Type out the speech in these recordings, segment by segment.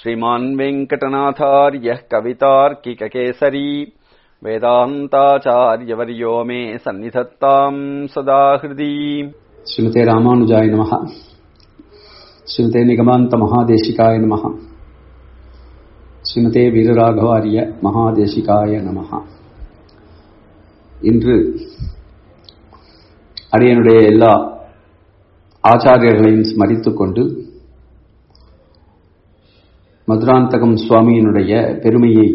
श्रीमान् वेङ्कटनाथार्यः कवितार्किककेसरी वेदान्ताचार्यवर्यो मे सन्निधत्ताम् सदा हृदि श्रीमते रामानुजाय नमः श्रीमते निगमान्त महादेशिकाय नमः ஸ்ரீமதே வீரராகவாரிய மகாதேசிகாய நமஹ இன்று அடியனுடைய எல்லா ஆச்சாரியர்களையும் ஸ்மரித்துக் கொண்டு மதுராந்தகம் சுவாமியினுடைய பெருமையை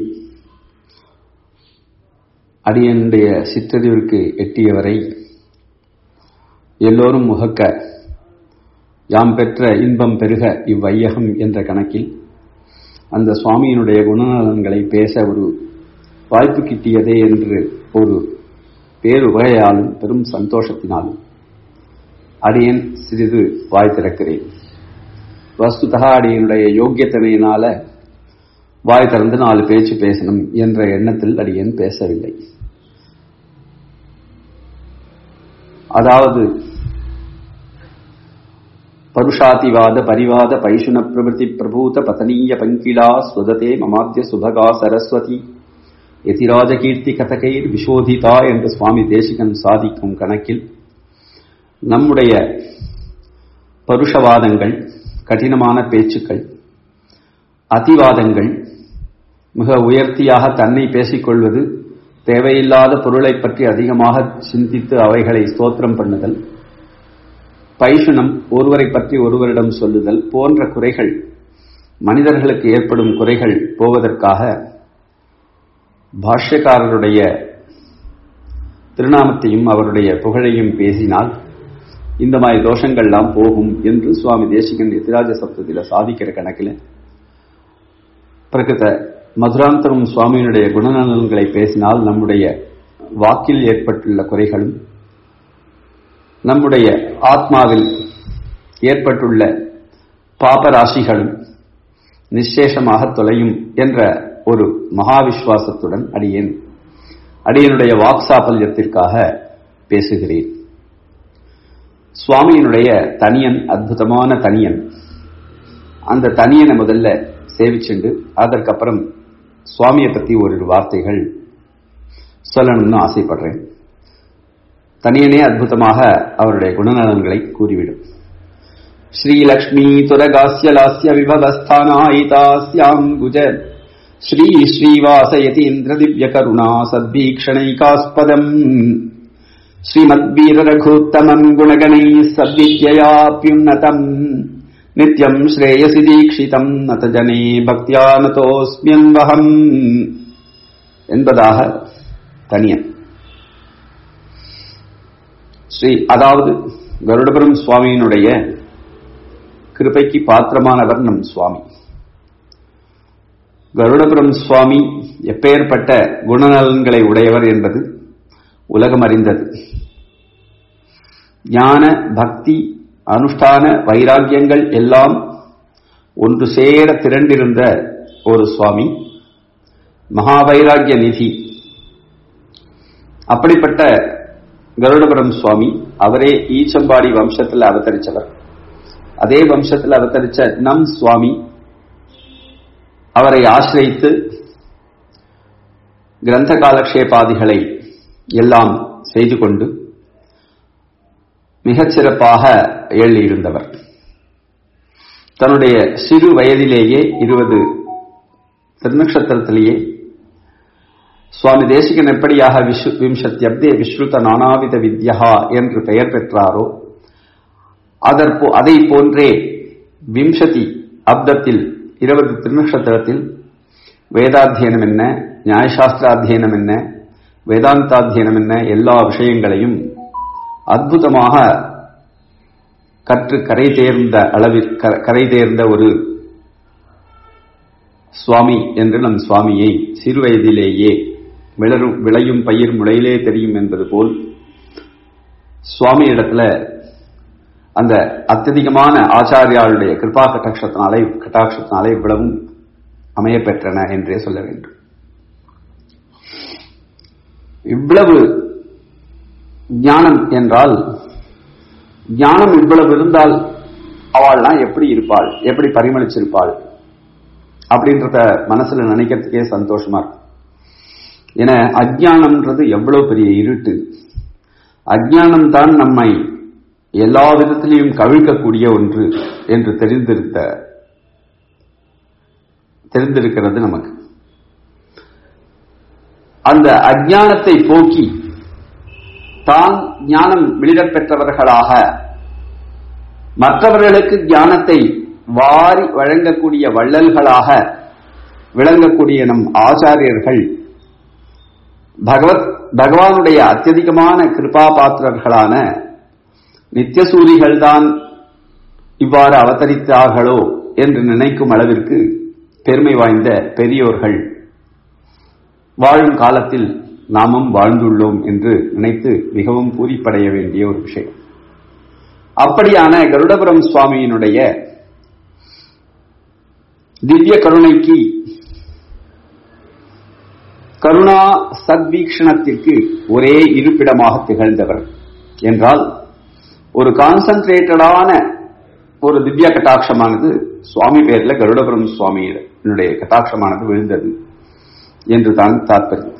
அடியனுடைய சிற்றறிவிற்கு எட்டியவரை எல்லோரும் முகக்க யாம் பெற்ற இன்பம் பெருக இவ்வையகம் என்ற கணக்கில் அந்த சுவாமியினுடைய குணநலன்களை பேச ஒரு வாய்ப்பு கிட்டியதே என்று ஒரு பேருவகையாலும் பெரும் சந்தோஷத்தினாலும் அடியன் சிறிது வாய் திறக்கிறேன் வஸ்துதா அடியனுடைய யோக்கியத்தனையினால வாய் திறந்து நாலு பேச்சு பேசணும் என்ற எண்ணத்தில் அடியன் பேசவில்லை அதாவது பருஷாதிவாத பரிவாத பைஷுன பிரபுதி பிரபூத பதனீய பங்கிலா ஸ்வததே மமாத்திய சுபகா சரஸ்வதி எதிராஜ கீர்த்தி கதகைர் விஷோதிதா என்று சுவாமி தேசிகன் சாதிக்கும் கணக்கில் நம்முடைய பருஷவாதங்கள் கடினமான பேச்சுக்கள் அதிவாதங்கள் மிக உயர்த்தியாக தன்னை பேசிக்கொள்வது தேவையில்லாத பொருளை பற்றி அதிகமாக சிந்தித்து அவைகளை ஸ்தோத்திரம் பண்ணுதல் பைஷுனம் ஒருவரை பற்றி ஒருவரிடம் சொல்லுதல் போன்ற குறைகள் மனிதர்களுக்கு ஏற்படும் குறைகள் போவதற்காக பாஷ்யக்காரருடைய திருநாமத்தையும் அவருடைய புகழையும் பேசினால் இந்த மாதிரி தோஷங்கள்லாம் போகும் என்று சுவாமி தேசிகன் எதிராஜ சப்தத்தில் சாதிக்கிற கணக்கில் பிரகிருத மதுராந்தரம் சுவாமியினுடைய குணநலன்களை பேசினால் நம்முடைய வாக்கில் ஏற்பட்டுள்ள குறைகளும் நம்முடைய ஆத்மாவில் ஏற்பட்டுள்ள பாபராசிகளும் நிச்சேஷமாக தொலையும் என்ற ஒரு மகாவிஸ்வாசத்துடன் அடியேன் அடியனுடைய வாக்சாபல்யத்திற்காக பேசுகிறேன் சுவாமியினுடைய தனியன் அற்புதமான தனியன் அந்த தனியனை முதல்ல சேவிச்சுண்டு அதற்கப்புறம் சுவாமியை பத்தி ஒரு வார்த்தைகள் சொல்லணும்னு ஆசைப்படுறேன் தனியனே அற்புதமாக அவருடைய குணநலன்களை கூறிவிடும் ஸ்ரீலக்ஷ்மி துரகாஸ்ய லாஸ்ய விவதஸ்தானாயிதாஸ்யாம் குஜ ஸ்ரீ ஸ்ரீவாசயதீந்திர திவ்ய கருணா சத்வீக்ஷணைகாஸ்பதம் ஸ்ரீமத்வீரரகூத்தமம் குணகணை சத்வித்யாப்யுன்னதம் நித்யம் ஸ்ரேயசி தீக்ஷிதம் நத ஜனே பக்தியானதோஸ்மியன்வகம் என்பதாக தனியன் ஸ்ரீ அதாவது கருடபுரம் சுவாமியினுடைய கிருபைக்கு பாத்திரமானவர் நம் சுவாமி கருடபுரம் சுவாமி எப்பேற்பட்ட குணநலன்களை உடையவர் என்பது உலகம் அறிந்தது ஞான பக்தி அனுஷ்டான வைராக்கியங்கள் எல்லாம் ஒன்று சேர திரண்டிருந்த ஒரு சுவாமி மகாவைராக்கிய நிதி அப்படிப்பட்ட கருடபுரம் சுவாமி அவரே ஈச்சம்பாடி வம்சத்தில் அவதரிச்சவர் அதே வம்சத்தில் அவதரிச்ச நம் சுவாமி அவரை ஆசிரித்து கிரந்த காலக்ஷேபாதிகளை எல்லாம் செய்து கொண்டு மிகச் சிறப்பாக எழுதியிருந்தவர் தன்னுடைய சிறு வயதிலேயே இருபது திருநக்ஷத்திரத்திலேயே சுவாமி தேசிகன் எப்படியாக விம்சத்யப்தே விஸ்ருத நானாவித வித்யா என்று பெயர் பெற்றாரோ அதற்போ அதை போன்றே விம்சதி அப்தத்தில் இருபது திருநக்ஷத்திரத்தில் வேதாத்தியனம் என்ன நியாயசாஸ்திராத்தியனம் என்ன வேதாந்தாத்தியனம் என்ன எல்லா விஷயங்களையும் அற்புதமாக கற்று கரை தேர்ந்த அளவில் கரை தேர்ந்த ஒரு சுவாமி என்று நம் சுவாமியை சிறு வயதிலேயே விளரும் விளையும் பயிர் முளையிலே தெரியும் என்பது போல் சுவாமி இடத்துல அந்த அत्यதிகமான ஆச்சாரியாளுடைய கிருபா கட்டாட்சத்தினாலே கட்டாட்சத்தினாலே இவ்வளவும் அமைய பெற்றன என்றே சொல்ல வேண்டும் இவ்வளவு ஞானம் என்றால் ஞானம் இவ்வளவு இருந்தால் அவள்லாம் எப்படி இருப்பாள் எப்படி பரிமளிச்சிருப்பாள் அப்படின்றத மனசுல நினைக்கிறதுக்கே சந்தோஷமா இருக்கும் ஏன்னா அஜ்ஞானம்ன்றது எவ்வளவு பெரிய இருட்டு அஜ்ஞானம் தான் நம்மை எல்லா விதத்திலையும் கவிழ்க்கக்கூடிய ஒன்று என்று தெரிந்திருத்த தெரிந்திருக்கிறது நமக்கு அந்த அஜ்ஞானத்தை போக்கி தான் ஞானம் வெளியிடப் பெற்றவர்களாக மற்றவர்களுக்கு ஞானத்தை வாரி வழங்கக்கூடிய வள்ளல்களாக விளங்கக்கூடிய நம் ஆச்சாரியர்கள் பகவத் பகவானுடைய அத்தியதிகமான கிருபா பாத்திரர்களான நித்தியசூரிகள்தான் இவ்வாறு அவதரித்தார்களோ என்று நினைக்கும் அளவிற்கு பெருமை வாய்ந்த பெரியோர்கள் வாழும் காலத்தில் நாமும் வாழ்ந்துள்ளோம் என்று நினைத்து மிகவும் பூரிப்படைய வேண்டிய ஒரு விஷயம் அப்படியான கருடபுரம் சுவாமியினுடைய திவ்ய கருணைக்கு கருணா சத்வீக்ஷணத்திற்கு ஒரே இருப்பிடமாக திகழ்ந்தவர் என்றால் ஒரு கான்சன்ட்ரேட்டடான ஒரு திவ்ய கட்டாட்சமானது சுவாமி பேர்ல கருடபுரம் சுவாமியினுடைய கட்டாட்சமானது விழுந்தது என்று தான் தாற்பயம்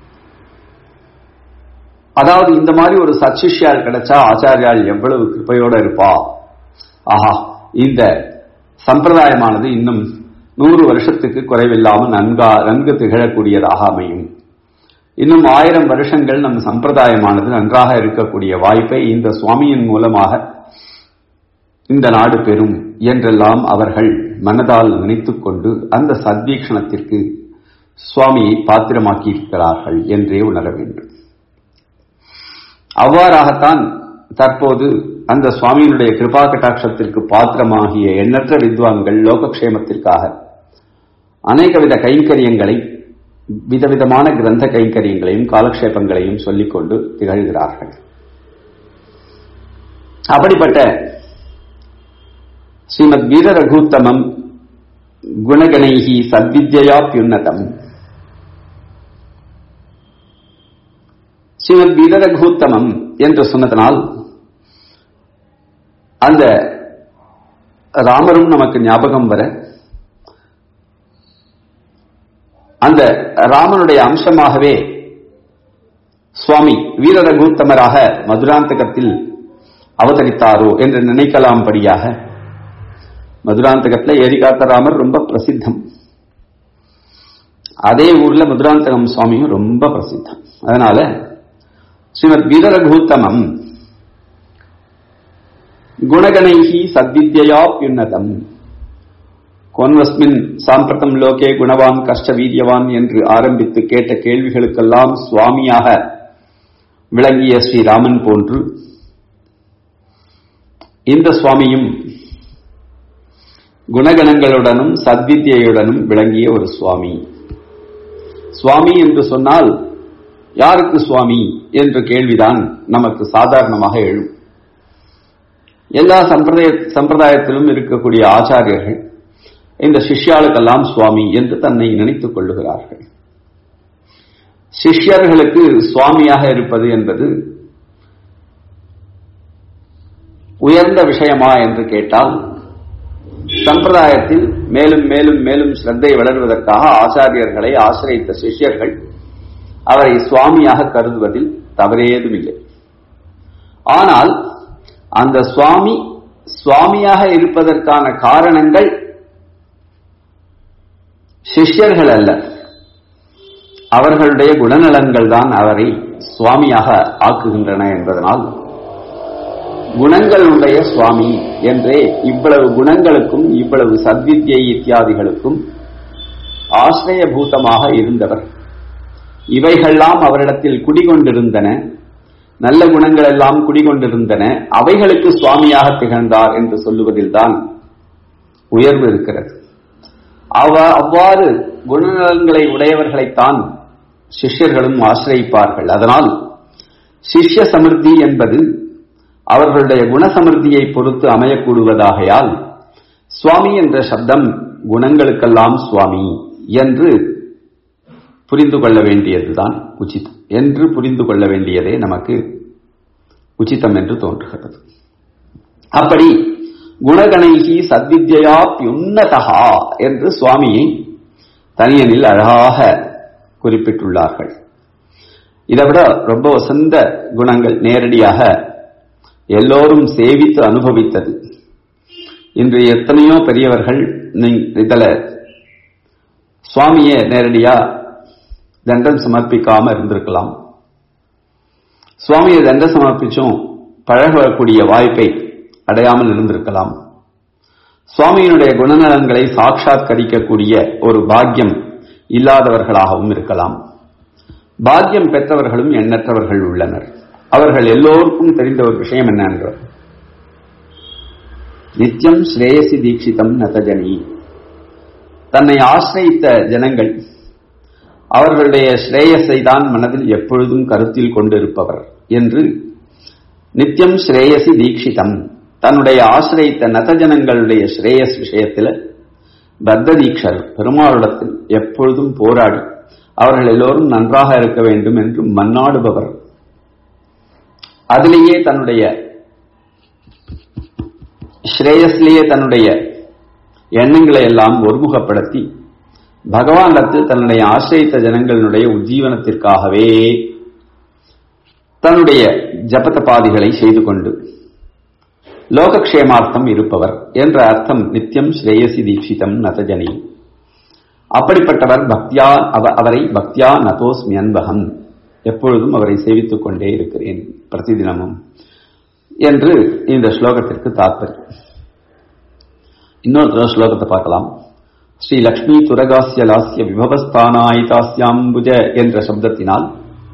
அதாவது இந்த மாதிரி ஒரு சச்சிஷ்யால் கிடைச்சா ஆச்சாரியால் எவ்வளவு கிருப்பையோட இருப்பா ஆஹா இந்த சம்பிரதாயமானது இன்னும் நூறு வருஷத்துக்கு குறைவில்லாமல் நன்கா நன்கு திகழக்கூடியதாக அமையும் இன்னும் ஆயிரம் வருஷங்கள் நம் சம்பிரதாயமானது நன்றாக இருக்கக்கூடிய வாய்ப்பை இந்த சுவாமியின் மூலமாக இந்த நாடு பெறும் என்றெல்லாம் அவர்கள் மனதால் நினைத்துக் கொண்டு அந்த சத்வீக்ஷணத்திற்கு சுவாமியை பாத்திரமாக்கி இருக்கிறார்கள் என்றே உணர வேண்டும் அவ்வாறாகத்தான் தற்போது அந்த சுவாமியினுடைய கிருபா கட்டாட்சத்திற்கு பாத்திரமாகிய எண்ணற்ற வித்வான்கள் லோகக்ஷேமத்திற்காக அநேகவித கைங்கரியங்களை விதவிதமான கிரந்த கைங்கரியங்களையும் காலக்ஷேபங்களையும் சொல்லிக்கொண்டு திகழ்கிறார்கள் அப்படிப்பட்ட ஸ்ரீமத் வீர ரகுத்தமம் குணகணைகி சத்வித்யாப்யுன்னதம் ஸ்ரீமத் வீர ரகுத்தமம் என்று சொன்னதனால் அந்த ராமரும் நமக்கு ஞாபகம் வர அந்த ராமனுடைய அம்சமாகவே சுவாமி வீர ரகுத்தமராக மதுராந்தகத்தில் அவதரித்தாரோ என்று நினைக்கலாம்படியாக மதுராந்தகத்தில் ஏரிகாத்த ராமர் ரொம்ப பிரசித்தம் அதே ஊர்ல மதுராந்தகம் சுவாமியும் ரொம்ப பிரசித்தம் அதனால ஸ்ரீமத் வீரரகூத்தமம் குணகணைகி சத்வித்யாப்யுன்னதம் கோன்வஸ்மின் சாம்பிரதம் லோகே குணவான் கஷ்ட வீரியவான் என்று ஆரம்பித்து கேட்ட கேள்விகளுக்கெல்லாம் சுவாமியாக விளங்கிய ஸ்ரீராமன் போன்று இந்த சுவாமியும் குணகணங்களுடனும் சத்வித்யுடனும் விளங்கிய ஒரு சுவாமி சுவாமி என்று சொன்னால் யாருக்கு சுவாமி என்ற கேள்விதான் நமக்கு சாதாரணமாக எழும் எல்லா சம்பிரதாய சம்பிரதாயத்திலும் இருக்கக்கூடிய ஆச்சாரியர்கள் இந்த சிஷ்யாளுக்கெல்லாம் சுவாமி என்று தன்னை நினைத்துக் கொள்ளுகிறார்கள் சிஷ்யர்களுக்கு சுவாமியாக இருப்பது என்பது உயர்ந்த விஷயமா என்று கேட்டால் சம்பிரதாயத்தில் மேலும் மேலும் மேலும் சிரத்தை வளர்வதற்காக ஆச்சாரியர்களை ஆசிரியத்த சிஷ்யர்கள் அவரை சுவாமியாக கருதுவதில் தவறேதுமில்லை ஆனால் அந்த சுவாமி சுவாமியாக இருப்பதற்கான காரணங்கள் சிஷ்யர்கள் அல்ல அவர்களுடைய குணநலன்கள் தான் அவரை சுவாமியாக ஆக்குகின்றன என்பதனால் குணங்களுடைய சுவாமி என்றே இவ்வளவு குணங்களுக்கும் இவ்வளவு சத்வித்யை இத்தியாதிகளுக்கும் ஆசிரியபூதமாக இருந்தவர் இவைகள்லாம் அவரிடத்தில் குடிகொண்டிருந்தன நல்ல குணங்கள் எல்லாம் குடிகொண்டிருந்தன அவைகளுக்கு சுவாமியாக திகழ்ந்தார் என்று சொல்லுவதில்தான் உயர்வு இருக்கிறது அவ அவ்வாறு குணநலன்களை உடையவர்களைத்தான் சிஷ்யர்களும் ஆசிரியிப்பார்கள் அதனால் சிஷ்ய சமிருத்தி என்பது அவர்களுடைய குணசமிருத்தியை பொறுத்து அமையக்கூடுவதாகையால் சுவாமி என்ற சப்தம் குணங்களுக்கெல்லாம் சுவாமி என்று புரிந்து கொள்ள வேண்டியதுதான் உச்சிதம் என்று புரிந்து கொள்ள வேண்டியதே நமக்கு உச்சிதம் என்று தோன்றுகிறது அப்படி குணகணைகி சத்வித்யாப்யுன்னதா என்று சுவாமியை தனியனில் அழகாக குறிப்பிட்டுள்ளார்கள் இதை விட ரொம்ப வசந்த குணங்கள் நேரடியாக எல்லோரும் சேவித்து அனுபவித்தது இன்று எத்தனையோ பெரியவர்கள் இதுல சுவாமியை நேரடியா தண்டம் சமர்ப்பிக்காம இருந்திருக்கலாம் சுவாமியை தண்டம் சமர்ப்பிச்சும் பழகக்கூடிய வாய்ப்பை அடையாமல் இருந்திருக்கலாம் சுவாமியினுடைய குணநலன்களை சாட்சாத்கரிக்கக்கூடிய ஒரு பாக்கியம் இல்லாதவர்களாகவும் இருக்கலாம் பாக்கியம் பெற்றவர்களும் எண்ணற்றவர்கள் உள்ளனர் அவர்கள் எல்லோருக்கும் தெரிந்த ஒரு விஷயம் என்னென்ற நித்தியம் ஸ்ரேயசி தீட்சிதம் நதஜனி தன்னை ஆசிரியித்த ஜனங்கள் அவர்களுடைய ஸ்ரேயஸை தான் மனதில் எப்பொழுதும் கருத்தில் கொண்டிருப்பவர் என்று நித்தியம் ஸ்ரேயசி தீட்சிதம் தன்னுடைய ஆசிரியத்த நதஜனங்களுடைய ஸ்ரேயஸ் விஷயத்தில் பத்த தீட்சர் பெருமாளிடத்தில் எப்பொழுதும் போராடி அவர்கள் எல்லோரும் நன்றாக இருக்க வேண்டும் என்று மன்னாடுபவர் அதிலேயே தன்னுடைய ஸ்ரேயஸ்லேயே தன்னுடைய எண்ணங்களை எல்லாம் ஒருமுகப்படுத்தி பகவானிடத்தில் தன்னுடைய ஆசிரியத்த ஜனங்களுடைய உஜ்ஜீவனத்திற்காகவே தன்னுடைய ஜபதபாதிகளை செய்து கொண்டு லோகக்ஷேமார்த்தம் இருப்பவர் என்ற அர்த்தம் நித்தியம் ஸ்ரேயசி தீட்சிதம் நதஜனி அப்படிப்பட்டவர் பக்தியா அவரை பக்தியா நதோஸ்மி அன்பகம் எப்பொழுதும் அவரை சேவித்துக் கொண்டே இருக்கிறேன் பிரதிதினமும் என்று இந்த ஸ்லோகத்திற்கு தாத்பரியம் இன்னொரு ஸ்லோகத்தை பார்க்கலாம் ஸ்ரீ லக்ஷ்மி துரகாசிய லாசிய விபவஸ்தானாயிதாசியாம்புஜ என்ற சப்தத்தினால்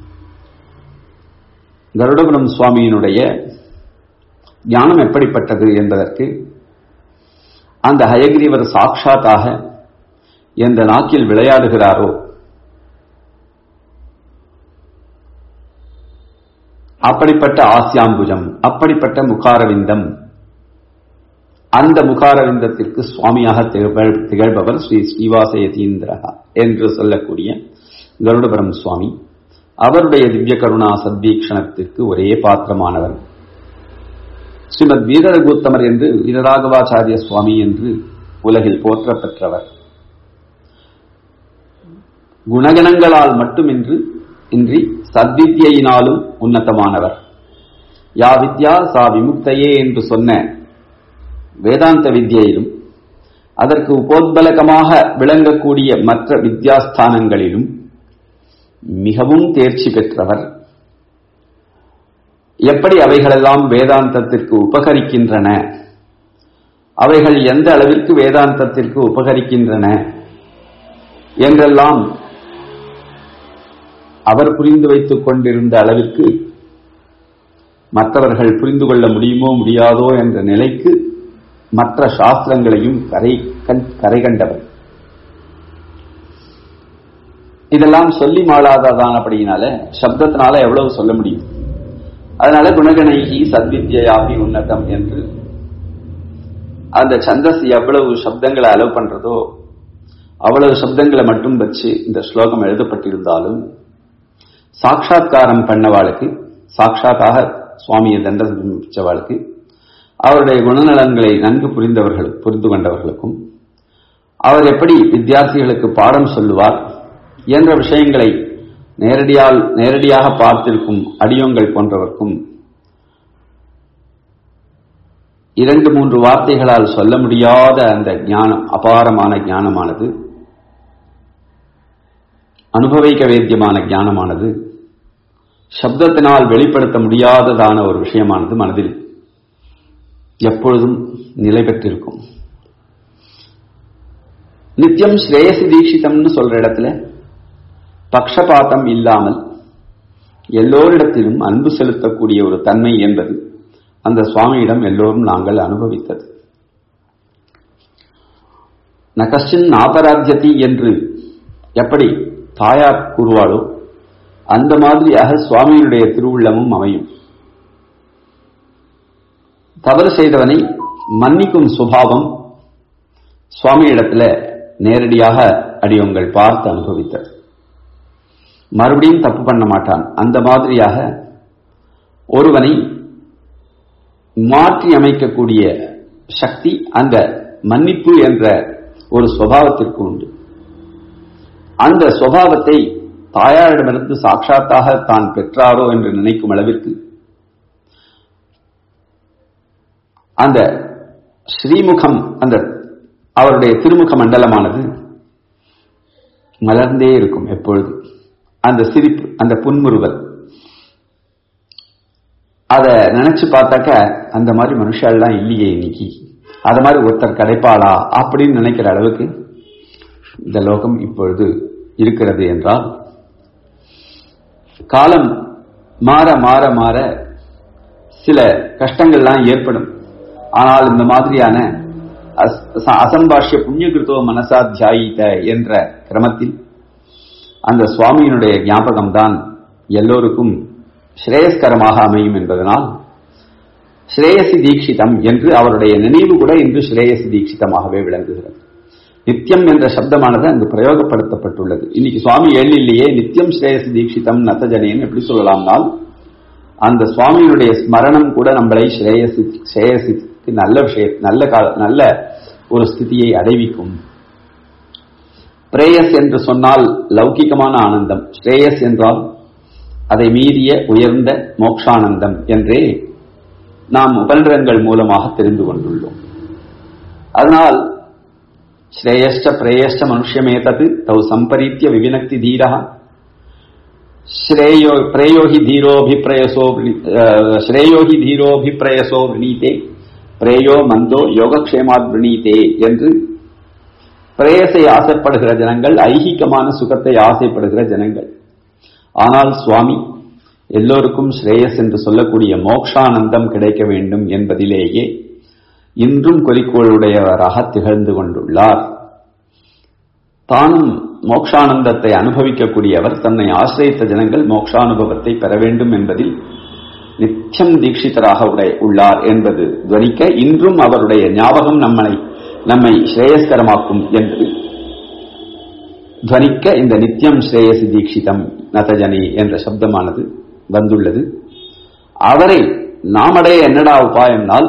கருடபுரம் சுவாமியினுடைய ஞானம் எப்படிப்பட்டது என்பதற்கு அந்த ஹயகிரீவர் சாட்சாத்தாக எந்த நாக்கில் விளையாடுகிறாரோ அப்படிப்பட்ட ஆசியாம்புஜம் அப்படிப்பட்ட முகாரவிந்தம் அந்த முகாரவிந்தத்திற்கு சுவாமியாக திகழ்பவர் ஸ்ரீ ஸ்ரீவாச யதீந்திரா என்று சொல்லக்கூடிய கருடபுரம் சுவாமி அவருடைய திவ்ய கருணா சத்வீக்ஷணத்திற்கு ஒரே பாத்திரமானவர் ஸ்ரீமத் வீரரகூத்தமர் என்று வீரராகவாச்சாரிய சுவாமி என்று உலகில் போற்ற பெற்றவர் குணகணங்களால் மட்டுமின்றி இன்றி சத்வித்யினாலும் உன்னதமானவர் யா வித்யா சா விமுக்தையே என்று சொன்ன வேதாந்த வித்யிலும் அதற்கு உபோத்பலகமாக விளங்கக்கூடிய மற்ற வித்யாஸ்தானங்களிலும் மிகவும் தேர்ச்சி பெற்றவர் எப்படி அவைகளெல்லாம் வேதாந்தத்திற்கு உபகரிக்கின்றன அவைகள் எந்த அளவிற்கு வேதாந்தத்திற்கு உபகரிக்கின்றன என்றெல்லாம் அவர் புரிந்து வைத்துக் கொண்டிருந்த அளவிற்கு மற்றவர்கள் புரிந்து கொள்ள முடியுமோ முடியாதோ என்ற நிலைக்கு மற்ற சாஸ்திரங்களையும் கரை கரை கண்டவர் இதெல்லாம் சொல்லி மாளாததானபடியினால சப்தத்தினால எவ்வளவு சொல்ல முடியும் அதனால குணகணைகி சத்வித்யாபி உன்னதம் என்று அந்த சந்தஸ் எவ்வளவு சப்தங்களை அலோவ் பண்றதோ அவ்வளவு சப்தங்களை மட்டும் வச்சு இந்த ஸ்லோகம் எழுதப்பட்டிருந்தாலும் சாட்சா்காரம் பண்ணவாளுக்கு சாட்சாத்தாக சுவாமியை தண்டவாளுக்கு அவருடைய குணநலன்களை நன்கு புரிந்தவர்கள் புரிந்து கொண்டவர்களுக்கும் அவர் எப்படி வித்தியார்த்திகளுக்கு பாடம் சொல்லுவார் என்ற விஷயங்களை நேரடியால் நேரடியாக பார்த்திருக்கும் அடியோங்கள் போன்றவர்க்கும் இரண்டு மூன்று வார்த்தைகளால் சொல்ல முடியாத அந்த ஞானம் அபாரமான ஞானமானது அனுபவிக்க வேத்தியமான ஞானமானது சப்தத்தினால் வெளிப்படுத்த முடியாததான ஒரு விஷயமானது மனதில் எப்பொழுதும் நிலை பெற்றிருக்கும் நித்தியம் ஸ்ரேயசி தீட்சிதம்னு சொல்ற இடத்துல பக்ஷபாதம் இல்லாமல் எல்லோரிடத்திலும் அன்பு செலுத்தக்கூடிய ஒரு தன்மை என்பது அந்த சுவாமியிடம் எல்லோரும் நாங்கள் அனுபவித்தது நகஸ்டின் நாபராத்தியதி என்று எப்படி தாயார் கூறுவாளோ அந்த மாதிரியாக சுவாமியினுடைய திருவுள்ளமும் அமையும் தவறு செய்தவனை மன்னிக்கும் சுபாவம் சுவாமியிடத்துல நேரடியாக அடியவங்கள் பார்த்து அனுபவித்தது மறுபடியும் தப்பு பண்ண மாட்டான் அந்த மாதிரியாக ஒருவனை மாற்றி அமைக்கக்கூடிய சக்தி அந்த மன்னிப்பு என்ற ஒரு சுவாவத்திற்கு உண்டு அந்த சுவாவத்தை தாயாரிடமிருந்து சாட்சாத்தாக தான் பெற்றாரோ என்று நினைக்கும் அளவிற்கு அந்த ஸ்ரீமுகம் அந்த அவருடைய திருமுக மண்டலமானது மலர்ந்தே இருக்கும் எப்பொழுது அந்த சிரிப்பு அந்த புன்முறுவல் அத நினைச்சு பார்த்தாக்க அந்த மாதிரி மனுஷாலாம் இல்லையே இன்னைக்கு அத மாதிரி ஒருத்தர் கிடைப்பாளா அப்படின்னு நினைக்கிற அளவுக்கு இந்த லோகம் இப்பொழுது இருக்கிறது என்றால் காலம் மாற மாற மாற சில கஷ்டங்கள்லாம் ஏற்படும் ஆனால் இந்த மாதிரியான அசம்பாஷ்ய புண்ணியகிருத்தோ மனசாத்தியாயித என்ற கிரமத்தில் அந்த சுவாமியினுடைய ஞாபகம் தான் எல்லோருக்கும் ஸ்ரேயஸ்கரமாக அமையும் என்பதனால் ஸ்ரேயசி தீட்சிதம் என்று அவருடைய நினைவு கூட இன்று ஸ்ரேயசி தீட்சிதமாகவே விளங்குகிறது நித்தியம் என்ற சப்தமானது அங்கு பிரயோகப்படுத்தப்பட்டுள்ளது இன்னைக்கு சுவாமி எழிலேயே நித்தியம் ஸ்ரேயசி தீட்சிதம் நத்தஜனேன்னு எப்படி சொல்லலாம்னால் அந்த சுவாமியினுடைய ஸ்மரணம் கூட நம்மளை ஸ்ரேயசி ஸ்ரேயசிக்கு நல்ல விஷய நல்ல கால நல்ல ஒரு ஸ்திதியை அடைவிக்கும் பிரேயஸ் என்று சொன்னால் லௌகிகமான ஆனந்தம் ஸ்ரேயஸ் என்றால் அதை மீறிய உயர்ந்த மோக்ஷானந்தம் என்றே நாம் உபநிடங்கள் மூலமாக தெரிந்து கொண்டுள்ளோம் அதனால் ஸ்ரேயஷ்ட பிரேயஷ்ட மனுஷமேதது தௌ சம்பரீத்திய விவினக்தி தீரா ஸ்ரேயோ பிரேயோஹி தீரோபிப்ரயசோ ஸ்ரேயோஹி தீரோபிப்ரயசோ வினீதே பிரேயோ மந்தோ யோகக்ஷேமாத் வினீதே என்று பிரேயசை ஆசைப்படுகிற ஜனங்கள் ஐகிகமான சுகத்தை ஆசைப்படுகிற ஜனங்கள் ஆனால் சுவாமி எல்லோருக்கும் ஸ்ரேயஸ் என்று சொல்லக்கூடிய மோக்ஷானந்தம் கிடைக்க வேண்டும் என்பதிலேயே இன்றும் குறிக்கோளுடையவராக திகழ்ந்து கொண்டுள்ளார் தானும் மோக்ஷானந்தத்தை அனுபவிக்கக்கூடியவர் தன்னை ஆசிரியத்த ஜனங்கள் மோக்ஷானுபவத்தை பெற வேண்டும் என்பதில் நித்தியம் தீட்சிதராக உடைய உள்ளார் என்பது துவனிக்க இன்றும் அவருடைய ஞாபகம் நம்மை நம்மை ஸ்ரேயஸ்கரமாக்கும் என்று துவனிக்க இந்த நித்தியம் ஸ்ரேயசி தீட்சிதம் நதஜனி என்ற சப்தமானது வந்துள்ளது அவரை நாமடைய என்னடா உபாயம்னால்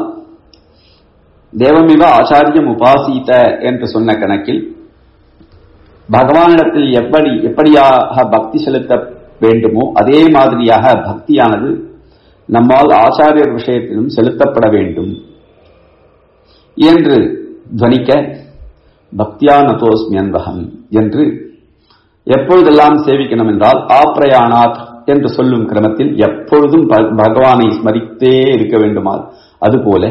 தேவமிவ ஆச்சாரியம் உபாசீத என்று சொன்ன கணக்கில் பகவானிடத்தில் எப்படி எப்படியாக பக்தி செலுத்த வேண்டுமோ அதே மாதிரியாக பக்தியானது நம்மால் ஆச்சாரியர் விஷயத்திலும் செலுத்தப்பட வேண்டும் என்று துவனிக்க பக்தியானதோஸ்மி அன்பகம் என்று எப்பொழுதெல்லாம் சேவிக்கணும் என்றால் ஆப்ரயானாத் என்று சொல்லும் கிரமத்தில் எப்பொழுதும் பகவானை ஸ்மரித்தே இருக்க வேண்டுமால் அதுபோல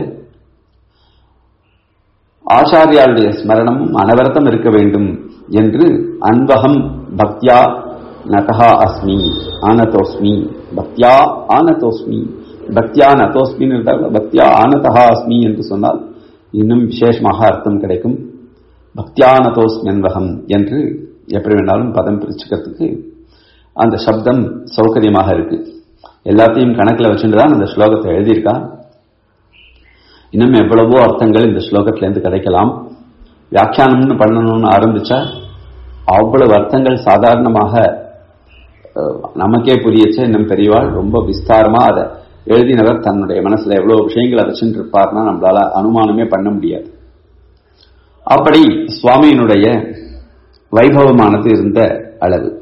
ஆச்சாரியாளுடைய ஸ்மரணமும் அனவரத்தம் இருக்க வேண்டும் என்று அன்பகம் பக்தியா நகா அஸ்மி ஆனதோஸ்மி பக்தியா ஆனதோஸ்மி பக்தியா நதோஸ்மின்னு இருந்தால் பக்தியா ஆனதா அஸ்மி என்று சொன்னால் இன்னும் விசேஷமாக அர்த்தம் கிடைக்கும் பக்தியானதோஸ்மி அன்பகம் என்று எப்படி வேணாலும் பதம் பிரிச்சுக்கிறதுக்கு அந்த சப்தம் சௌகரியமாக இருக்கு எல்லாத்தையும் கணக்கில் வச்சுட்டு தான் அந்த ஸ்லோகத்தை எழுதியிருக்கான் இன்னும் எவ்வளவோ அர்த்தங்கள் இந்த ஸ்லோகத்திலேருந்து கிடைக்கலாம் வியாக்கியானம்னு பண்ணணும்னு ஆரம்பிச்சா அவ்வளவு அர்த்தங்கள் சாதாரணமாக நமக்கே புரியச்ச இன்னும் பெரியவாள் ரொம்ப விஸ்தாரமா அதை எழுதினவர் தன்னுடைய மனசுல எவ்வளவு விஷயங்களை வச்சுட்டு இருப்பார்னா நம்மளால அனுமானமே பண்ண முடியாது அப்படி சுவாமியினுடைய வைபவமானது இருந்த அளவு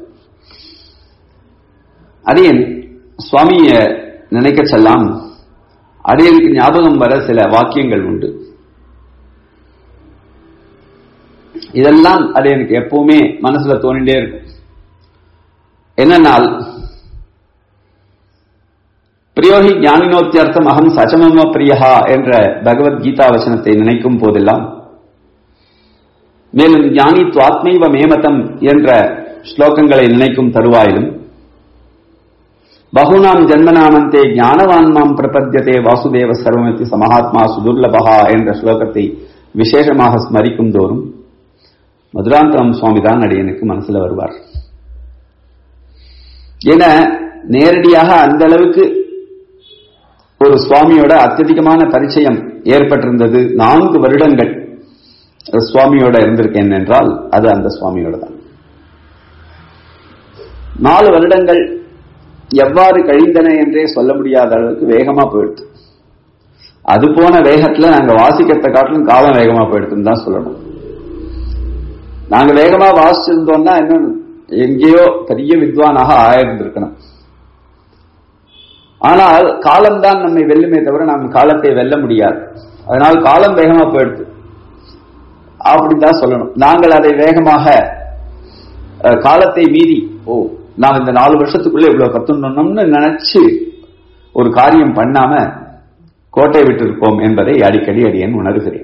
அடியன் சுவாமிய நினைக்க செல்லாம் அடியனுக்கு ஞாபகம் வர சில வாக்கியங்கள் உண்டு இதெல்லாம் அது எனக்கு எப்பவுமே மனசுல தோணிட்டே இருக்கும் என்னன்னால் பிரியோகி ஞானினோத்தியர்த்தம் அகம் சச்சமம பிரியஹா என்ற பகவத்கீதா வசனத்தை நினைக்கும் போதெல்லாம் மேலும் ஞானி துவாத்மைவ மேமதம் என்ற ஸ்லோகங்களை நினைக்கும் தருவாயிலும் பகுனாம் ஜன்மநாமந்தே ஞானவான்மாம் பிரபத்தியதே வாசுதேவ சர்வமத்தி சமஹாத்மா சுதுர்லபகா என்ற ஸ்லோகத்தை விசேஷமாக ஸ்மரிக்கும் தோறும் மதுராந்தகம் சுவாமி தான் அடியனுக்கு மனசுல வருவார் என நேரடியாக அந்த அளவுக்கு ஒரு சுவாமியோட அत्यதிகமான பரிச்சயம் ஏற்பட்டிருந்தது நான்கு வருடங்கள் சுவாமியோட இருந்திருக்கேன் என்றால் அது அந்த சுவாமியோட தான் நாலு வருடங்கள் எவ்வாறு கழிந்தன என்றே சொல்ல முடியாத அளவுக்கு வேகமா போயிடுது அது போன வேகத்துல நாங்க வாசிக்கிறத காட்டிலும் காலம் வேகமா போயிடுதுன்னு தான் சொல்லணும் நாங்க வேகமா வாசிச்சிருந்தோம்னா இன்னும் எங்கேயோ பெரிய வித்வானாக ஆயிருந்திருக்கணும் ஆனால் காலம்தான் நம்மை வெல்லுமே தவிர நாம் காலத்தை வெல்ல முடியாது அதனால் காலம் வேகமா போயிடுது அப்படிதான் சொல்லணும் நாங்கள் அதை வேகமாக அஹ், காலத்தை மீறி ஓ நாம் இந்த நாலு வருஷத்துக்குள்ள இவ்வளவு கத்துணும்னு நினைச்சு ஒரு காரியம் பண்ணாம கோட்டை விட்டு இருப்போம் என்பதை அடிக்கடி அடியேன் உணர்கிறேன்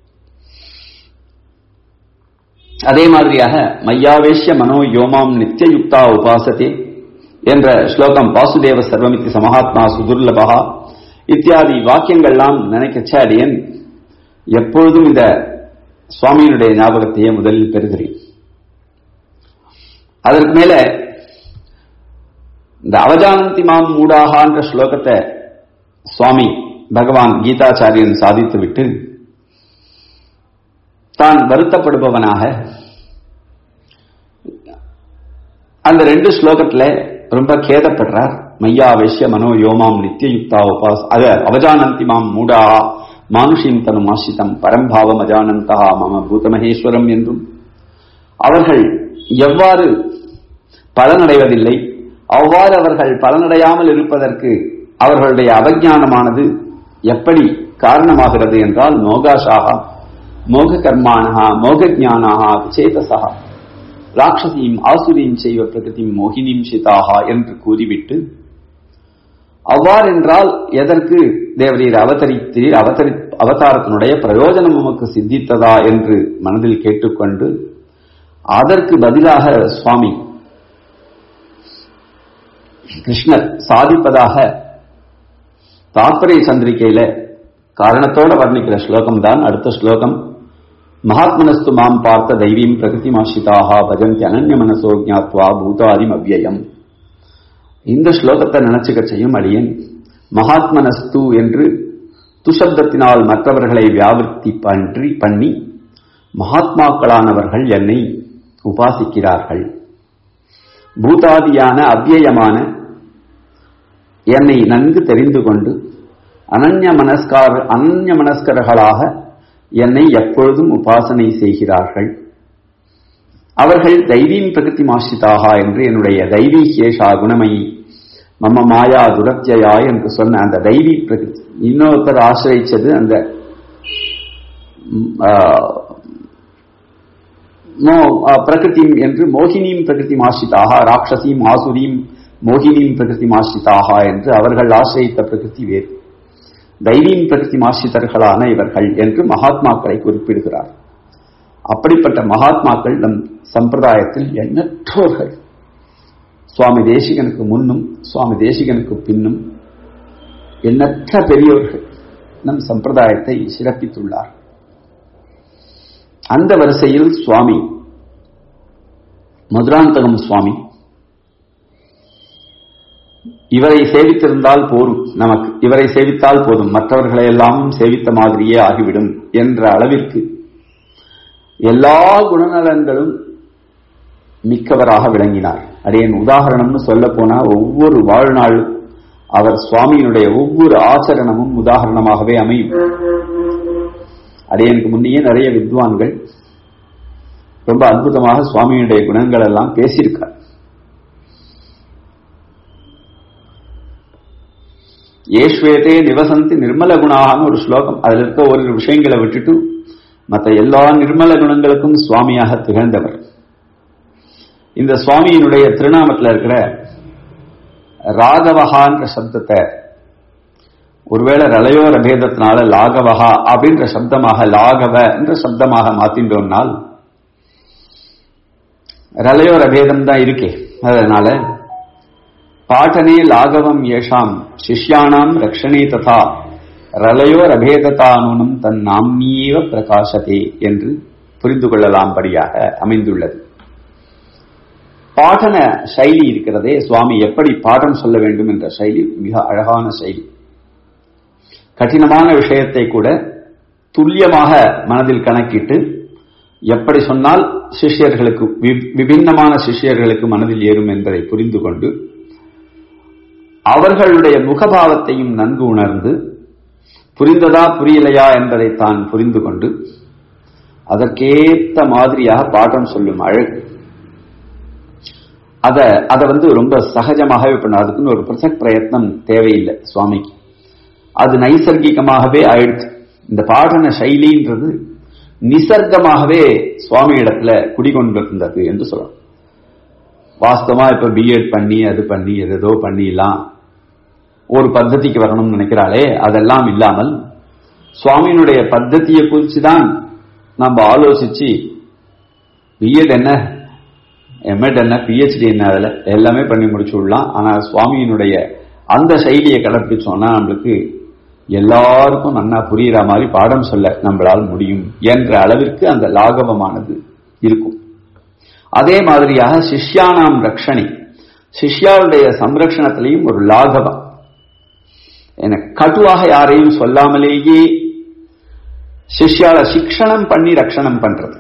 அதே மாதிரியாக மையாவேஷ்ய மனோ யோமாம் நித்தியயுக்தா உபாசதே என்ற ஸ்லோகம் வாசுதேவ சர்வமித்தி சமஹாத்மா சுதுர்லபகா இத்தியாதி வாக்கியங்கள்லாம் நினைக்கச்ச அடியேன் எப்பொழுதும் இந்த சுவாமியினுடைய ஞாபகத்தையே முதலில் பெறுகிறேன் அதற்கு மேல இந்த அவஜானந்தி மாம் மூடாகான்ற ஸ்லோகத்தை சுவாமி பகவான் கீதாச்சாரியன் சாதித்து விட்டு தான் வருத்தப்படுபவனாக அந்த ரெண்டு ஸ்லோகத்துல ரொம்ப கேதப்படுறார் மையாவேஷ்ய மனோ யோமாம் நித்தியயுக்தா உபாஸ் அத அவஜானந்தி மாம் மூடா மானுஷிம் தனு ஆசிதம் பரம்பாவம் அஜானந்தா மம பூதமகேஸ்வரம் என்றும் அவர்கள் எவ்வாறு பலனடைவதில்லை அவ்வாறு அவர்கள் பலனடையாமல் இருப்பதற்கு அவர்களுடைய அவஜானமானது எப்படி காரணமாகிறது என்றால் மோகாஷாக மோக கர்மானஹா மோக ஜானாகா விசேதசா ராட்சசீம் ஆசுரீம் செய்வ பிரகிருதிம் மோகினீம் சிதாகா என்று கூறிவிட்டு அவ்வாறென்றால் எதற்கு தேவரீர் அவதரித்தீர் அவதரி அவதாரத்தினுடைய பிரயோஜனம் உமக்கு சித்தித்ததா என்று மனதில் கேட்டுக்கொண்டு அதற்கு பதிலாக சுவாமி கிருஷ்ணர் சாதிப்பதாக தாத்பரிய சந்திரிகையில காரணத்தோட வர்ணிக்கிற ஸ்லோகம் தான் அடுத்த ஸ்லோகம் மகாத்மனஸ்து மாம் பார்த்த தெய்வீம் பிரகிருதிமாஷிதாக பஜந்தி அனன்ய மனசோ ஜாத்வா பூதாதிம் அவ்யயம் இந்த ஸ்லோகத்தை நினைச்சுக்க செய்யும் அடியேன் மகாத்மனஸ்து என்று துஷப்தத்தினால் மற்றவர்களை வியாபிருத்தி பன்றி பண்ணி மகாத்மாக்களானவர்கள் என்னை உபாசிக்கிறார்கள் பூதாதியான அவ்யயமான என்னை நன்கு தெரிந்து கொண்டு அனன்ய மனஸ்கார அனன்ய மனஸ்கர்களாக என்னை எப்பொழுதும் உபாசனை செய்கிறார்கள் அவர்கள் தெய்வீம் பிரகிருதி மாஷிதாக என்று என்னுடைய தெய்வீ சேஷா குணமயி மம மாயா துரத்தியா என்று சொன்ன அந்த தெய்வீ பிரகிருதி இன்னொருத்தர் ஆசிரியச்சது அந்த ம், ஆ, மோ ஆ, பிரகிருதிம் என்று மோகினீம் பிரகிருதி மாஷிதாக ராட்சசீம் ஆசுரீம் மோகினீம் பிரகிருதி மாஷிதாக என்று அவர்கள் ஆசிரித்த பிரகிருதி வேறு தெய்வீம் பிரகிருதி மாஷிதர்களான இவர்கள் என்று மகாத்மாக்களை குறிப்பிடுகிறார் அப்படிப்பட்ட மகாத்மாக்கள் நம் சம்பிரதாயத்தில் எண்ணற்றோர்கள் சுவாமி தேசிகனுக்கு முன்னும் சுவாமி தேசிகனுக்கு பின்னும் எண்ணற்ற பெரியோர்கள் நம் சம்பிரதாயத்தை சிறப்பித்துள்ளார் அந்த வரிசையில் சுவாமி மதுராந்தகம் சுவாமி இவரை சேவித்திருந்தால் போரும் நமக்கு இவரை சேவித்தால் போதும் மற்றவர்களை எல்லாம் சேவித்த மாதிரியே ஆகிவிடும் என்ற அளவிற்கு எல்லா குணநலன்களும் மிக்கவராக விளங்கினார் அடையன் உதாகரணம்னு சொல்ல போனா ஒவ்வொரு வாழ்நாள் அவர் சுவாமியினுடைய ஒவ்வொரு ஆச்சரணமும் உதாகரணமாகவே அமையும் அடையனுக்கு முன்னையே நிறைய வித்வான்கள் ரொம்ப அற்புதமாக சுவாமியினுடைய குணங்கள் எல்லாம் பேசியிருக்கார் ஏஸ்வேதே நிவசந்தி நிர்மல குணாகனு ஒரு ஸ்லோகம் அதுல இருக்க ஒரு விஷயங்களை விட்டுட்டு மற்ற எல்லா நிர்மல குணங்களுக்கும் சுவாமியாக திகழ்ந்தவர் இந்த சுவாமியினுடைய திருநாமத்தில் இருக்கிற ராகவகான்ற சப்தத்தை ஒருவேளை ரலையோர பேதத்தினால லாகவகா அப்படின்ற சப்தமாக லாகவ என்ற சப்தமாக மாத்தின்றோம்னால் ரலையோர பேதம் தான் இருக்கே அதனால பாட்டனே லாகவம் ஏஷாம் சிஷ்யானாம் ரக்ஷணே ததா ரலையோர் அபேததானுனம் தன் நாம்னியேவ பிரகாசதே என்று புரிந்து கொள்ளலாம்படியாக அமைந்துள்ளது பாடன சைலி இருக்கிறதே சுவாமி எப்படி பாடம் சொல்ல வேண்டும் என்ற சைலி மிக அழகான சைலி கடினமான விஷயத்தை கூட துல்லியமாக மனதில் கணக்கிட்டு எப்படி சொன்னால் சிஷ்யர்களுக்கு வி- விபின்னமான சிஷ்யர்களுக்கு மனதில் ஏறும் என்பதை புரிந்து கொண்டு அவர்களுடைய முகபாவத்தையும் நன்கு உணர்ந்து புரிந்ததா புரியலையா என்பதை தான் புரிந்து கொண்டு அதற்கேத்த மாதிரியாக பாடம் சொல்லும் அழகு அத அதை வந்து ரொம்ப சகஜமாகவே பண்ண அதுக்குன்னு ஒரு பிரசக் பிரயத்னம் தேவையில்லை சுவாமிக்கு அது நைசர்கிகமாகவே ஆயிடுச்சு இந்த பாடன சைலின்றது நிசர்க்கமாகவே சுவாமி இடத்துல குடிகொண்டிருந்தது என்று சொல்லலாம் வாஸ்தவமா இப்ப பிஎட் பண்ணி அது பண்ணி எதோ பண்ணிடலாம் ஒரு பத்ததிக்கு வரணும்னு நினைக்கிறாளே அதெல்லாம் இல்லாமல் சுவாமியினுடைய பத்ததியை குறித்து தான் நம்ம ஆலோசிச்சு பிஎட் என்ன எம்எட் என்ன பிஹெச்டி என்ன அதில் எல்லாமே பண்ணி முடிச்சு விடலாம் ஆனால் சுவாமியினுடைய அந்த சைலியை கடைப்பிடிச்சோம்னா நம்மளுக்கு எல்லாருக்கும் நன்னா புரியுற மாதிரி பாடம் சொல்ல நம்மளால் முடியும் என்ற அளவிற்கு அந்த லாகவமானது இருக்கும் அதே மாதிரியாக சிஷ்யானாம் ரக்ஷணி சிஷ்யாவுடைய சம்ரக்ஷணத்திலையும் ஒரு லாகவம் என கட்டுவாக யாரையும் சொல்லாமலேயே சிஷ்யால சிக்ஷணம் பண்ணி ரக்ஷணம் பண்றது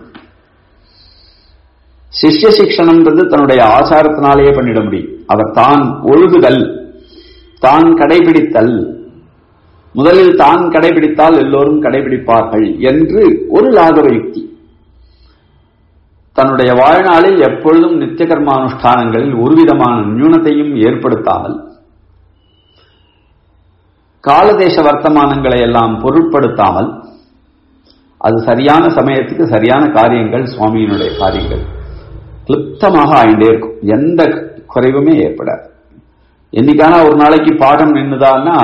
சிஷ்ய சிக்ஷணம்ன்றது தன்னுடைய ஆச்சாரத்தினாலேயே பண்ணிட முடியும் அவர் தான் ஒழுகுதல் தான் கடைபிடித்தல் முதலில் தான் கடைபிடித்தால் எல்லோரும் கடைபிடிப்பார்கள் என்று ஒரு லாகவ யுக்தி தன்னுடைய வாழ்நாளில் எப்பொழுதும் நித்திய கர்மானுஷ்டானங்களில் ஒருவிதமான நியூனத்தையும் ஏற்படுத்தாமல் காலதேச வர்த்தமானங்களை எல்லாம் பொருட்படுத்தாமல் அது சரியான சமயத்துக்கு சரியான காரியங்கள் சுவாமியினுடைய காரியங்கள் கிளிப்தமாக ஆயிண்டே இருக்கும் எந்த குறைவுமே ஏற்படாது என்னைக்கான ஒரு நாளைக்கு பாடம் நின்றுதான்னா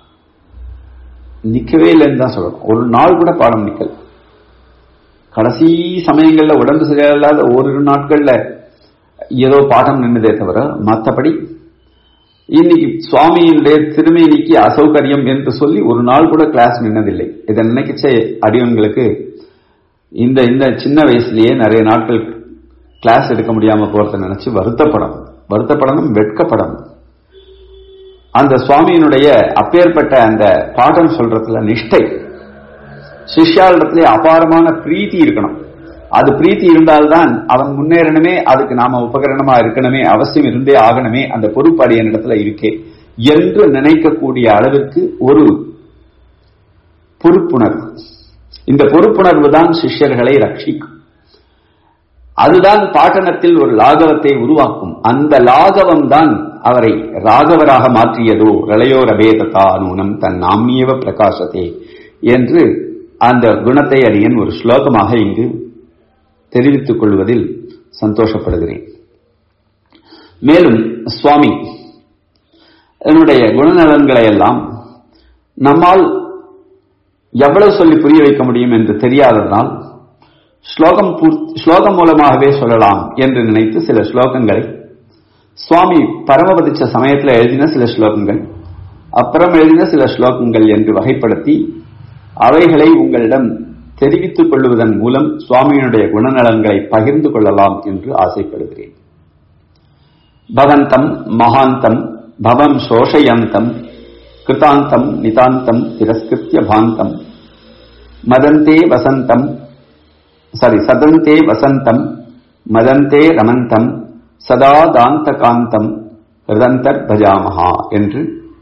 நிக்கவே இல்லைன்னு தான் சொல்லணும் ஒரு நாள் கூட பாடம் நிக்கல கடைசி சமயங்கள்ல உடம்பு சரியில்லாத ஓரிரு நாட்கள்ல ஏதோ பாடம் நின்றுதே தவிர மற்றபடி இன்னைக்கு சுவாமியினுடைய திருமேனிக்கு அசௌகரியம் என்று சொல்லி ஒரு நாள் கூட கிளாஸ் நின்னதில்லை இதை நினைக்கச்சே அடியவன்களுக்கு இந்த இந்த சின்ன வயசுலயே நிறைய நாட்கள் கிளாஸ் எடுக்க முடியாம போறத நினைச்சு வருத்தப்படணும் வருத்தப்படணும் வெட்கப்படணும் அந்த சுவாமியினுடைய அப்பேற்பட்ட அந்த பாடம் சொல்றதுல நிஷ்டை சிஷ்யாளிடத்திலே அபாரமான பிரீத்தி இருக்கணும் அது பிரீத்தி இருந்தால்தான் அவன் முன்னேறணுமே அதுக்கு நாம உபகரணமா இருக்கணுமே அவசியம் இருந்தே ஆகணுமே அந்த பொறுப்பாடு என்னிடத்துல இருக்கே என்று நினைக்கக்கூடிய அளவிற்கு ஒரு பொறுப்புணர்வு இந்த பொறுப்புணர்வு தான் சிஷ்யர்களை ரட்சிக்கும் அதுதான் பாட்டனத்தில் ஒரு லாகவத்தை உருவாக்கும் அந்த லாகவம் தான் அவரை ராகவராக மாற்றியதோ ரளையோ ரபேததா நூனம் தன் நாமியவ பிரகாசத்தே என்று அந்த குணத்தை அடியன் ஒரு ஸ்லோகமாக இங்கு தெரிவித்துக் கொள்வதில் சந்தோஷப்படுகிறேன் மேலும் சுவாமி என்னுடைய குணநலன்களை எல்லாம் நம்மால் எவ்வளவு சொல்லி புரிய வைக்க முடியும் என்று தெரியாததனால் ஸ்லோகம் ஸ்லோகம் மூலமாகவே சொல்லலாம் என்று நினைத்து சில ஸ்லோகங்களை சுவாமி பரமபதிச்ச சமயத்தில் எழுதின சில ஸ்லோகங்கள் அப்புறம் எழுதின சில ஸ்லோகங்கள் என்று வகைப்படுத்தி அவைகளை உங்களிடம் தெரிவித்துக் கொள்வதன் மூலம் சுவாமியினுடைய குணநலன்களை பகிர்ந்து கொள்ளலாம் என்று ஆசைப்படுகிறேன் பவந்தம் மகாந்தம் பவம் சோஷயந்தம் கிருதாந்தம் நிதாந்தம் திரஸ்கிருத்திய பாந்தம் மதந்தே வசந்தம் சாரி சதந்தே வசந்தம் மதந்தே ரமந்தம் சதா தாந்த காந்தம் ஹிருதந்தர் பஜாமஹா என்று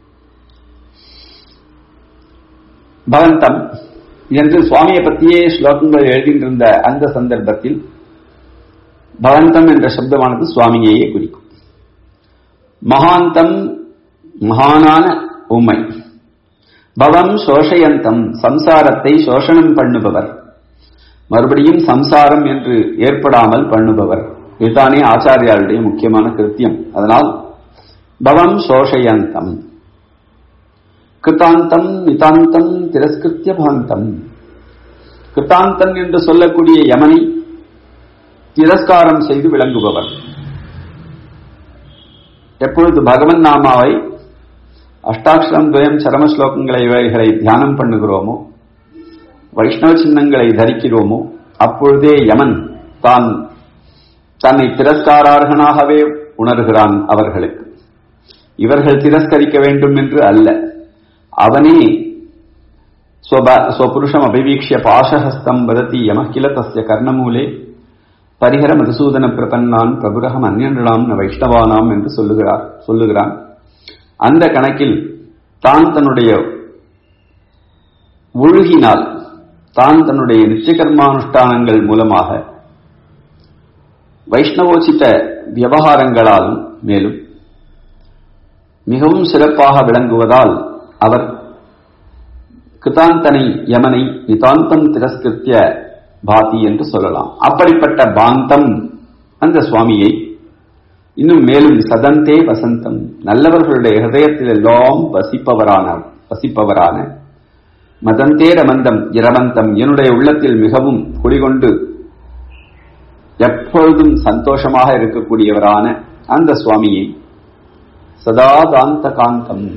பவந்தம் என்று சுவாமியை பற்றியே ஸ்லோகங்கள் எழுதியிருந்த அந்த சந்தர்ப்பத்தில் பவந்தம் என்ற சப்தமானது சுவாமியையே குறிக்கும் மகாந்தம் மகானான உண்மை பவம் சோஷயந்தம் சம்சாரத்தை சோஷணம் பண்ணுபவர் மறுபடியும் சம்சாரம் என்று ஏற்படாமல் பண்ணுபவர் இதுதானே ஆச்சாரியாருடைய முக்கியமான கிருத்தியம் அதனால் பவம் சோஷயந்தம் கிருத்தாந்தம் நிதாந்தம் திரஸ்கிருத்திய பாந்தம் கிருத்தாந்தன் என்று சொல்லக்கூடிய யமனை திரஸ்காரம் செய்து விளங்குபவர் எப்பொழுது பகவன் நாமாவை அஷ்டாட்சரம் துவயம் சரம ஸ்லோகங்களை இவைகளை தியானம் பண்ணுகிறோமோ வைஷ்ணவ சின்னங்களை தரிக்கிறோமோ அப்பொழுதே யமன் தான் தன்னை திரஸ்காரார்கனாகவே உணர்கிறான் அவர்களுக்கு இவர்கள் திரஸ்கரிக்க வேண்டும் என்று அல்ல அவனே ஸ்வபுருஷம் அபிவீக்ஷிய பாசஹஸ்தம் வதத்தி யம கில தஸ்ய கர்ணமூலே பரிஹர மதுசூதன பிரபன்னான் பிரபுரகம் அந்நியன்றாம் வைஷ்ணவானாம் என்று சொல்லுகிறார் சொல்லுகிறான் அந்த கணக்கில் தான் தன்னுடைய ஒழுகினால் தான் தன்னுடைய நிச்சயகர்மானுஷ்டானங்கள் மூலமாக வைஷ்ணவோச்சித்த விவகாரங்களாலும் மேலும் மிகவும் சிறப்பாக விளங்குவதால் அவர் கிருதாந்தனை யமனை நிதாந்தம் திரஸ்கிருத்திய பாதி என்று சொல்லலாம் அப்படிப்பட்ட பாந்தம் அந்த சுவாமியை இன்னும் மேலும் சதந்தே வசந்தம் நல்லவர்களுடைய ஹிருதயத்தில் எல்லாம் வசிப்பவரான வசிப்பவரான மதந்தே ரமந்தம் இரமந்தம் என்னுடைய உள்ளத்தில் மிகவும் குடிகொண்டு எப்பொழுதும் சந்தோஷமாக இருக்கக்கூடியவரான அந்த சுவாமியை சதா தாந்த காந்தம்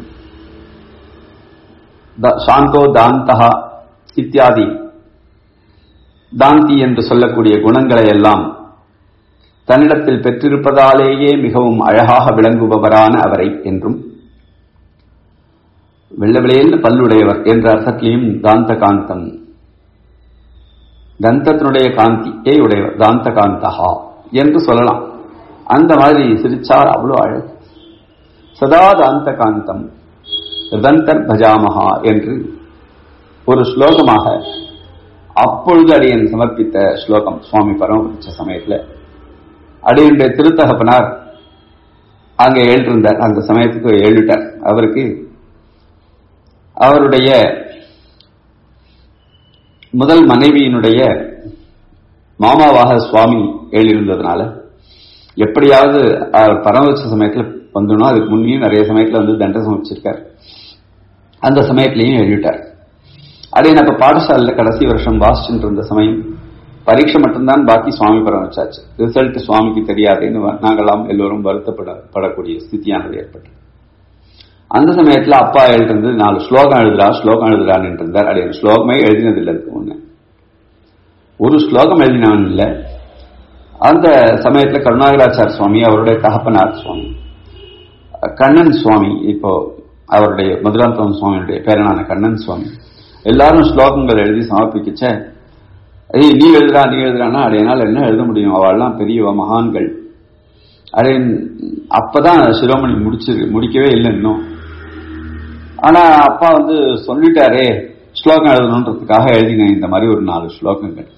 சாந்தோ தாந்தகா இத்தியாதி தாந்தி என்று சொல்லக்கூடிய குணங்களை எல்லாம் தன்னிடத்தில் பெற்றிருப்பதாலேயே மிகவும் அழகாக விளங்குபவரான அவரை என்றும் வெள்ளவிளையில் பல்லுடையவர் என்ற அர்த்தத்திலையும் தாந்த காந்தம் தந்தத்தினுடைய காந்தியை உடையவர் தாந்த காந்தகா என்று சொல்லலாம் அந்த மாதிரி சிரிச்சார் அவ்வளோ அழகு சதா தாந்த காந்தம் ரிதந்தர் பஜாமகா என்று ஒரு ஸ்லோகமாக அப்பொழுது அடியன் சமர்ப்பித்த ஸ்லோகம் சுவாமி பரமபட்ச சமயத்தில் அடியனுடைய திருத்தகப்பனார் அங்கே எழுந்திருந்தார் அந்த சமயத்துக்கு எழுதிட்டார் அவருக்கு அவருடைய முதல் மனைவியினுடைய மாமாவாக சுவாமி எழுதியிருந்ததுனால எப்படியாவது பரமபட்ச சமயத்தில் வந்துடணும் அதுக்கு முன்னையும் நிறைய சமயத்தில் வந்து தண்டை சமைச்சிருக்கார் அந்த சமயத்திலையும் எழுதிட்டார் அதே அப்ப பாடசாலையில் கடைசி வருஷம் வாசிச்சுட்டு இருந்த சமயம் பரீட்சை மட்டும்தான் பாக்கி சுவாமி பரம் வச்சாச்சு ரிசல்ட் சுவாமிக்கு தெரியாதுன்னு நாங்களாம் எல்லோரும் வருத்தப்பட படக்கூடிய ஸ்திதியானது ஏற்பட்டது அந்த சமயத்துல அப்பா எழுதிருந்து நாலு ஸ்லோகம் எழுதுறா ஸ்லோகம் எழுதுறான்னு இருந்தார் அப்படி ஸ்லோகமே எழுதினதில்லை இருக்கு முன்ன ஒரு ஸ்லோகம் எழுதினவன் இல்லை அந்த சமயத்துல கருணாகராச்சார சுவாமி அவருடைய தகப்பனார் சுவாமி கண்ணன் சுவாமி இப்போ அவருடைய மதுராந்தகம் சுவாமியுடைய பேரனான கண்ணன் சுவாமி எல்லாரும் ஸ்லோகங்கள் எழுதி சமர்ப்பிக்கச்ச ஐய் நீ எழுதுறா நீ எழுதுறான்னா அடையனால என்ன எழுத முடியும் அவள்லாம் பெரிய மகான்கள் அடே அப்பதான் சிரோமணி முடிச்சு முடிக்கவே இல்லை இன்னும் ஆனா அப்பா வந்து சொல்லிட்டாரே ஸ்லோகம் எழுதணுன்றதுக்காக எழுதினேன் இந்த மாதிரி ஒரு நாலு ஸ்லோகங்கள்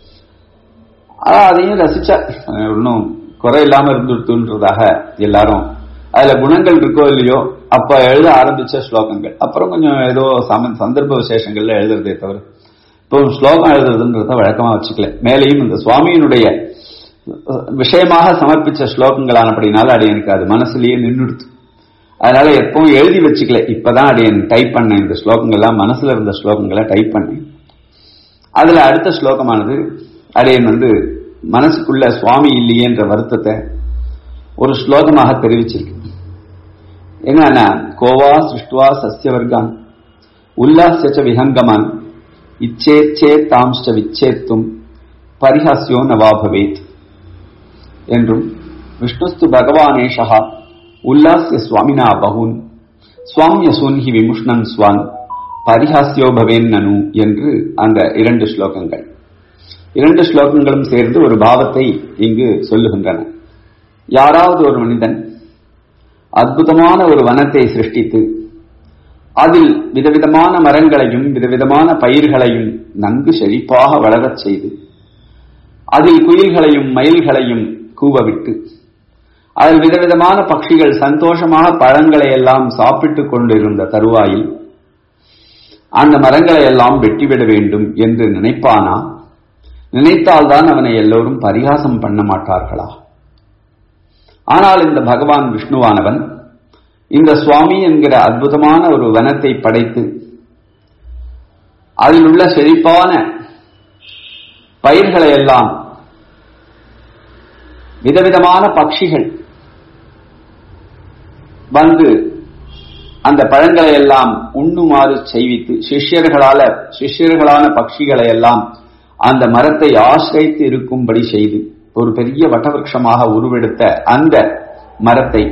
ஆனா அதையும் ரசிச்சா ஒன்றும் குறை இல்லாம இருந்துட்டுன்றதாக எல்லாரும் அதுல குணங்கள் இருக்கோ இல்லையோ அப்ப எழுத ஆரம்பிச்ச ஸ்லோகங்கள் அப்புறம் கொஞ்சம் ஏதோ சந்தர்ப்ப விசேஷங்கள்ல எழுதுறதே தவிர இப்போ ஸ்லோகம் எழுதுறதுன்றத வழக்கமா வச்சுக்கல மேலேயும் இந்த சுவாமியினுடைய விஷயமாக சமர்ப்பிச்ச ஸ்லோகங்களானபடினால அடி எனக்கு அது மனசுலயே நின்றுடுது அதனால எப்பவும் எழுதி வச்சுக்கல இப்பதான் அடியன் டைப் பண்ணேன் இந்த ஸ்லோகங்கள்லாம் மனசுல இருந்த ஸ்லோகங்களை டைப் பண்ணேன் அதுல அடுத்த ஸ்லோகமானது அடியன் வந்து மனசுக்குள்ள சுவாமி இல்லையேன்ற வருத்தத்தை ஒரு ஸ்லோகமாக தெரிவிச்சிருக்கு என்னன்னா கோவா சிருஷ்டுவா சசியவர்கான் உல்லாசச்ச விஹங்கமான் இச்சேச்சே தாம்ஷ்ட விச்சேத்தும் பரிஹாஸ்யோ நவாபவேத் என்றும் விஷ்ணுஸ்து பகவானேஷா உல்லாசிய சுவாமினா பகூன் சுவாமியசூன் ஹி விமுஷ்ணன் ஸ்வான் பரிஹாஸ்யோ பவேன் நனு என்று அந்த இரண்டு ஸ்லோகங்கள் இரண்டு ஸ்லோகங்களும் சேர்ந்து ஒரு பாவத்தை இங்கு சொல்லுகின்றன யாராவது ஒரு மனிதன் அற்புதமான ஒரு வனத்தை சிருஷ்டித்து அதில் விதவிதமான மரங்களையும் விதவிதமான பயிர்களையும் நன்கு செழிப்பாக வளரச் செய்து அதில் குயில்களையும் மயில்களையும் கூவவிட்டு அதில் விதவிதமான பட்சிகள் சந்தோஷமாக பழங்களை எல்லாம் சாப்பிட்டுக் கொண்டிருந்த தருவாயில் அந்த மரங்களை எல்லாம் வெட்டிவிட வேண்டும் என்று நினைப்பானா நினைத்தால்தான் அவனை எல்லோரும் பரிகாசம் பண்ண மாட்டார்களா ஆனால் இந்த பகவான் விஷ்ணுவானவன் இந்த சுவாமி என்கிற அற்புதமான ஒரு வனத்தை படைத்து அதில் உள்ள செழிப்பான பயிர்களை எல்லாம் விதவிதமான பட்சிகள் வந்து அந்த பழங்களை எல்லாம் உண்ணுமாறு செய்வித்து சிஷ்யர்களால சிஷ்யர்களான பட்சிகளை எல்லாம் அந்த மரத்தை ஆசிரித்து இருக்கும்படி செய்து ஒரு பெரிய வட்டவருஷமாக உருவெடுத்த அந்த மரத்தை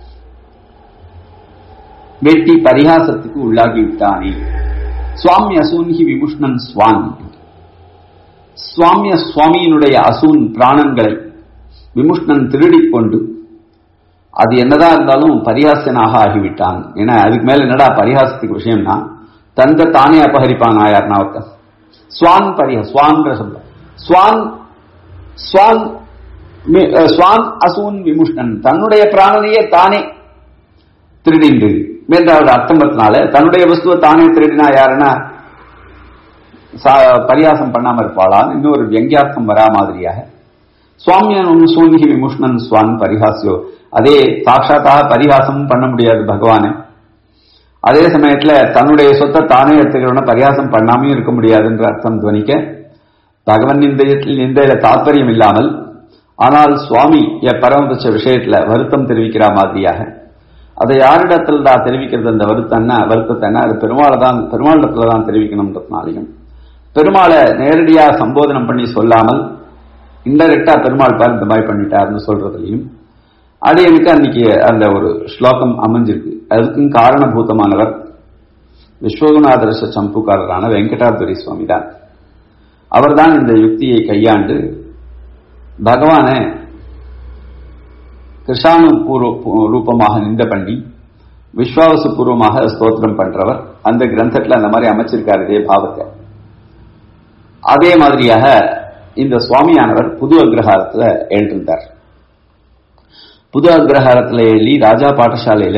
வெட்டி பரிகாசத்துக்கு உள்ளாகிவிட்டானே சுவாமி அசூன்ஹி விமுஷ்ணன் ஸ்வான் சுவாமிய சுவாமியினுடைய அசூன் பிராணங்களை விமுஷ்ணன் திருடிக் கொண்டு அது என்னதான் இருந்தாலும் பரிகாசனாக ஆகிவிட்டான் ஏன்னா அதுக்கு மேல என்னடா பரிகாசத்துக்கு விஷயம்னா தந்த தானே அபகரிப்பான் ஆயார் நாவத்த ஸ்வான் பரிக ஸ்வான்ற சொல்ல ஸ்வான் ஸ்வான் மி- அஹ், ஸ்வான் அசூன் விமுஷ்ணன் தன்னுடைய பிராணனையே தானே திருடிண்டு என்ற ஒரு அர்த்தத்தினால தன்னுடைய வஸ்துவை தானே திருடினா யாருன்னா சா- பரியாசம் பண்ணாம இருப்பாளான்னு இன்னொரு வியங்கியார்த்தம் வரா மாதிரியாக சுவாமியன் சூன்கி விமுஷ்ணன் ஸ்வான் பரிகாசியோ அதே சாட்சாத்தாக பரிகாசமும் பண்ண முடியாது பகவானே அதே சமயத்துல தன்னுடைய சொத்தை தானே எடுத்துக்கிறவன பரியாசம் பண்ணாமையும் இருக்க முடியாதுன்ற அர்த்தம் துவனிக்க பகவன் நிந்தையத்தில் நிந்தையில தாற்பயம் இல்லாமல் ஆனால் சுவாமி பரமபட்ச விஷயத்துல வருத்தம் தெரிவிக்கிற மாதிரியாக அதை யாரிடத்தில் தான் தெரிவிக்கிறது அந்த வருத்தம்னா வருத்தத்தைன்னா அது பெருமாளை தான் பெருமாளிடத்துல தான் தெரிவிக்கணுன்றதுனாலையும் பெருமாளை நேரடியா சம்போதனம் பண்ணி சொல்லாமல் இன்டெரக்டா பெருமாள் பார் இந்த மாதிரி பண்ணிட்டாருன்னு சொல்றதுலையும் அது எனக்கு அன்னைக்கு அந்த ஒரு ஸ்லோகம் அமைஞ்சிருக்கு அதுக்கும் காரணபூதமானவர் விஸ்வகுநாதரச சம்புக்காரரான வெங்கடாதுரி சுவாமி தான் அவர்தான் இந்த யுக்தியை கையாண்டு பகவானை கிருஷானு பூர்வ ரூபமாக நிந்த பண்ணி விஸ்வாவசு பூர்வமாக ஸ்தோத்திரம் பண்றவர் அந்த கிரந்தத்துல அந்த மாதிரி அமைச்சிருக்காரு இதே பாவத்தை அதே மாதிரியாக இந்த சுவாமியானவர் புது அக்ரஹாரத்துல எழுதியிருந்தார் புது அக்ரஹாரத்துல எழுதி ராஜா பாடசாலையில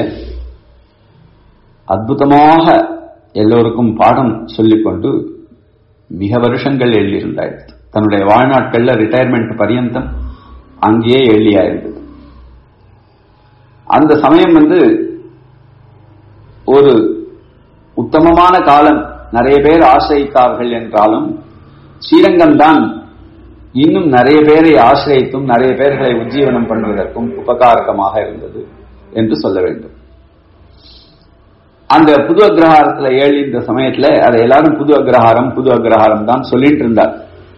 அற்புதமாக எல்லோருக்கும் பாடம் சொல்லிக்கொண்டு மிக வருஷங்கள் எழுதியிருந்தார் தன்னுடைய வாழ்நாட்கள்ல ரிட்டையர்மெண்ட் பரியந்தம் அங்கேயே எழுதியாயிருந்தது அந்த சமயம் வந்து ஒரு உத்தமமான காலம் நிறைய பேர் ஆசிரியித்தார்கள் என்றாலும் ஸ்ரீரங்கம் தான் இன்னும் நிறைய பேரை ஆசிரியத்தும் நிறைய பேர்களை உஜ்ஜீவனம் பண்ணுவதற்கும் உபகாரகமாக இருந்தது என்று சொல்ல வேண்டும் அந்த புது அக்ரஹாரத்துல ஏழு இந்த சமயத்துல அதை எல்லாரும் புது அக்ரஹாரம் புது அக்ரஹாரம் தான் சொல்லிட்டு இருந்தார்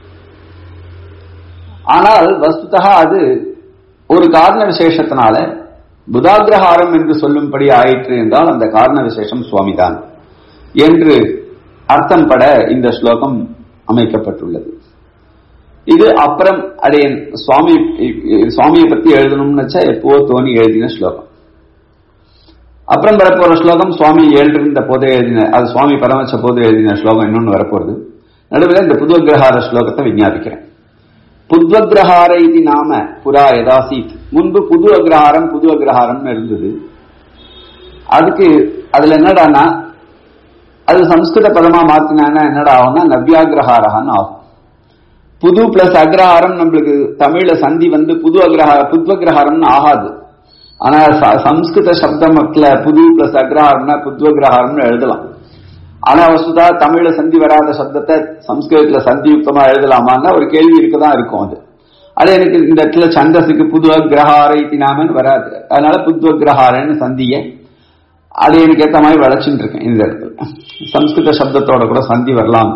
ஆனால் வஸ்துதா அது ஒரு காரண விசேஷத்தினால புதாகிரஹாரம் என்று சொல்லும்படி ஆயிற்று என்றால் அந்த காரண விசேஷம் சுவாமிதான் என்று அர்த்தம் பட இந்த ஸ்லோகம் அமைக்கப்பட்டுள்ளது இது அப்புறம் அடையன் சுவாமி சுவாமியை பத்தி எழுதணும்னு வச்சா எப்போ தோணி எழுதின ஸ்லோகம் அப்புறம் வரப்போற ஸ்லோகம் சுவாமி எழுதிருந்த போதே எழுதின அது சுவாமி பரமச்ச போது எழுதின ஸ்லோகம் இன்னொன்னு வரப்போறது நடுவில் இந்த புதுவகிரஹார ஸ்லோகத்தை விஞ்ஞாபிக்கிறேன் புத்வகிரஹார இது நாம புரா யதாசீத் முன்பு புது அக்ரஹாரம் புது அக்ரஹாரம்னு இருந்தது அதுக்கு அதுல என்னடானா அது சம்ஸ்கிருத பதமா மாத்தினானா என்னடா ஆகும்னா நவ்யாகிரஹாரஹான்னு ஆகும் புது பிளஸ் அக்ரஹாரம் நம்மளுக்கு தமிழ்ல சந்தி வந்து புது அக்ரஹார புத்வகிரஹாரம்னு ஆகாது ஆனா ச- சம்ஸ்கிருத சப்தமத்துல புது பிளஸ் அக்ரஹாரம்னா புத்வகிரஹாரம்னு எழுதலாம் ஆனா வசுதா தமிழ்ல சந்தி வராத சப்தத்தை சம்ஸ்கிருதத்துல சந்தியுக்தமா எழுதலாமான்னா ஒரு கேள்வி இருக்கதான் இருக்கும் அது அது எனக்கு இந்த இடத்துல சந்தஸுக்கு புதுவ கிரகார இத்தினாமன்னு வராது அதனால புத்துவ கிரகாரன்னு சந்திய அது எனக்கு ஏத்த மாதிரி வளைச்சுட்டு இருக்கேன் இந்த இடத்துல சம்ஸ்கிருத சப்தத்தோட கூட சந்தி வரலாம்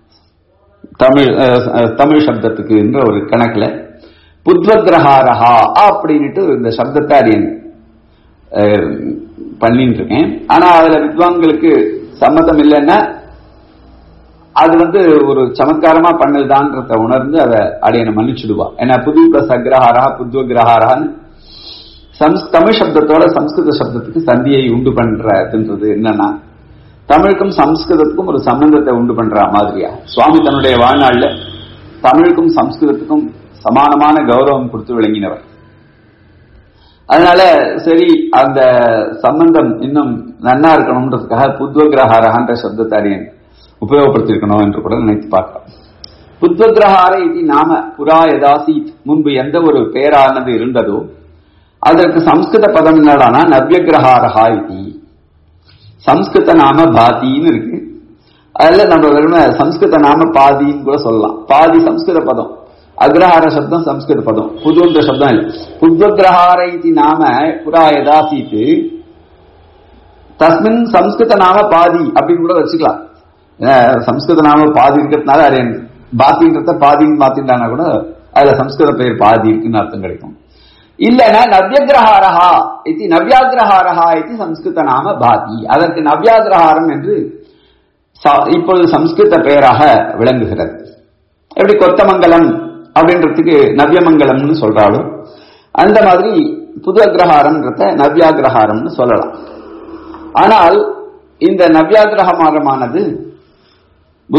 தமிழ் அஹ், அஹ், தமிழ் சப்தத்துக்கு என்ற ஒரு கணக்குல புத்வகிரஹாரஹா அப்படின்னுட்டு இந்த சப்தத்தை அறியன் பண்ணிட்டு இருக்கேன் ஆனா அதுல வித்வான்களுக்கு சம்மதம் இல்லைன்னா அது வந்து ஒரு சமத்காரமா பண்ணல்தான்றத உணர்ந்து அதை அடையனை மன்னிச்சுடுவா ஏன்னா புது பிளஸ் அக்ரஹாரா புத்வகிரஹாரான்னு சம்ஸ் தமிழ் சப்தத்தோட சம்ஸ்கிருத சப்தத்துக்கு சந்தியை உண்டு பண்றதுன்றது என்னன்னா தமிழுக்கும் சம்ஸ்கிருதத்துக்கும் ஒரு சம்பந்தத்தை உண்டு பண்ற மாதிரியா சுவாமி தன்னுடைய வாழ்நாள்ல தமிழுக்கும் சம்ஸ்கிருதத்துக்கும் சமானமான கௌரவம் கொடுத்து விளங்கினவர் அதனால சரி அந்த சம்பந்தம் இன்னும் நன்னா இருக்கணும்ன்றதுக்காக புத்வகிரஹாரஹான்ற சப்தத்தை அறியன் உபயோகப்படுத்திருக்கணும் என்று கூட நினைத்து பார்க்கலாம் புத்வகிரஹார இது நாம புரா யதாசீத் முன்பு எந்த ஒரு பெயரானது இருந்ததோ அதற்கு சம்ஸ்கிருத பதம் என்னடானா நவ்யகிரஹாரஹா இது சம்ஸ்கிருத நாம பாதின்னு இருக்கு அதுல நம்ம வெறும சம்ஸ்கிருத நாம பாதின்னு கூட சொல்லலாம் பாதி சம்ஸ்கிருத பதம் அக்ரஹார சப்தம் சம்ஸ்கிருத பதம் புதுன்ற சப்தம் இல்லை புத்வகிரஹார இது நாம புரா யதாசீத்து தஸ்மின் சம்ஸ்கிருத நாம பாதி அப்படின்னு கூட வச்சுக்கலாம் ஏன்னா, சம்ஸ்கிருத நாம பாதி இருக்கிறதுனால அது பாத்தின்றத பாதின்னு மாத்திட்டானா கூட அதுல சம்ஸ்கிருத பெயர் பாதி இருக்குன்னு அர்த்தம் கிடைக்கும் இல்லைன்னா நவ்யகிரஹாரஹா இது நவ்யாகிரஹாரஹா இது சம்ஸ்கிருத நாம பாதி அதற்கு நவ்யாகிரஹாரம் என்று ச- இப்பொழுது சம்ஸ்கிருத பெயராக விளங்குகிறது எப்படி கொத்தமங்கலம் அப்படின்றதுக்கு நவ்யமங்கலம்னு சொல்றாலும் அந்த மாதிரி புது அக்ரஹாரம்ன்றத நவ்யாகிரஹாரம்னு சொல்லலாம் ஆனால் இந்த நவ்யாகிரகமானது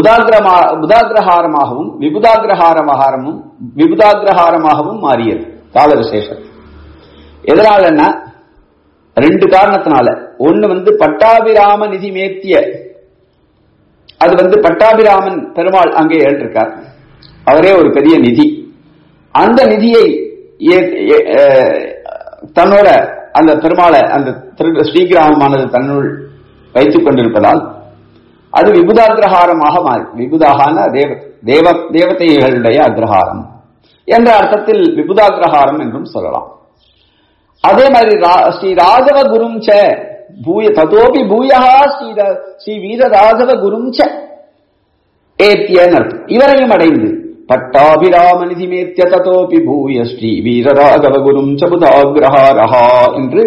புதாகிரமா புதாகிரஹாரமாகவும் விபுதாகிரஹாரமாகவும் விபுதாகிரஹாரமாகவும் மாறியது கால விசேஷம் எதனாலன்னா ரெண்டு காரணத்தினால ஒண்ணு வந்து பட்டாபிராம நிதி மேத்திய அது வந்து பட்டாபிராமன் பெருமாள் அங்கே ஏற்றிருக்கார் அவரே ஒரு பெரிய நிதி அந்த நிதியை தன்னோட அந்த பெருமாளை அந்த ஸ்ரீகிராமமானது தன்னுள் வைத்துக் கொண்டிருப்பதால் அது விபுதாகிரஹாரமாக மாறி விபுதாகான தேவ தேவ தேவதைகளுடைய அக்ரஹாரம் என்ற அர்த்தத்தில் விபுதாகிரஹாரம் என்றும் சொல்லலாம் அதே மாதிரி ஸ்ரீ ராகவ குரும் ச பூய ததோபி பூயா ஸ்ரீ ஸ்ரீ வீர ராகவ குரும் ச ஏத்தியன் அர்த்தம் இவரையும் அடைந்து பட்டாபிராம நிதிமேத்திய ததோபி பூய ஸ்ரீ வீர ராகவ குரும் ச புதாகிரஹாரஹா என்று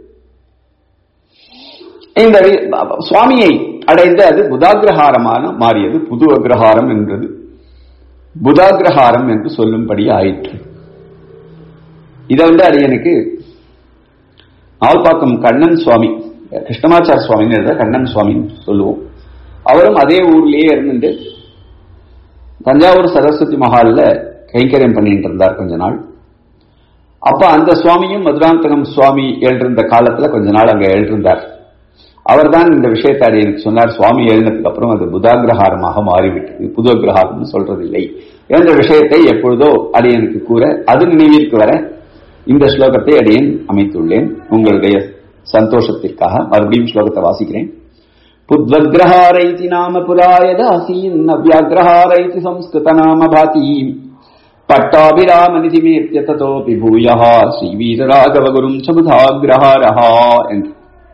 இந்த சுவாமியை அடைந்து அது புதாகிரஹாரமான மாறியது புது அக்ரஹாரம் என்றது புதாகிரஹாரம் என்று சொல்லும்படி ஆயிற்று இதை வந்து அடியனுக்கு நால்பாக்கம் கண்ணன் சுவாமி கிருஷ்ணமாச்சார சுவாமின்னு எழுத கண்ணன் சுவாமின்னு சொல்லுவோம் அவரும் அதே ஊர்லயே இருந்துட்டு தஞ்சாவூர் சரஸ்வதி மஹால்ல கைங்கரியம் பண்ணிட்டு இருந்தார் கொஞ்ச நாள் அப்ப அந்த சுவாமியும் மதுராந்தகம் சுவாமி எழுந்திருந்த காலத்துல கொஞ்ச நாள் அங்க எழுந்திருந்தார் அவர் தான் இந்த விஷயத்தை அடியனுக்கு சொன்னார் சுவாமி எழுந்ததுக்கு அப்புறம் அது புதாகிரஹாரமாக மாறிவிட்டது புது அக்ரஹாரம் சொல்றதில்லை என்ற விஷயத்தை எப்பொழுதோ அடியனுக்கு கூற அது நினைவிற்கு வர இந்த ஸ்லோகத்தை அடியேன் அமைத்துள்ளேன் உங்களுடைய சந்தோஷத்திற்காக மறுபடியும் ஸ்லோகத்தை வாசிக்கிறேன் புத்வக்ரஹாரைதி நாம புராயதாசீன் நவ்யாகிரஹாரைதி சம்ஸ்கிருத நாம பாதி பட்டாபிராமநிதிமேத்திய ததோபி பூயா ஸ்ரீவீரராகவகுரும் சபுதாகிரஹாரஹா என்று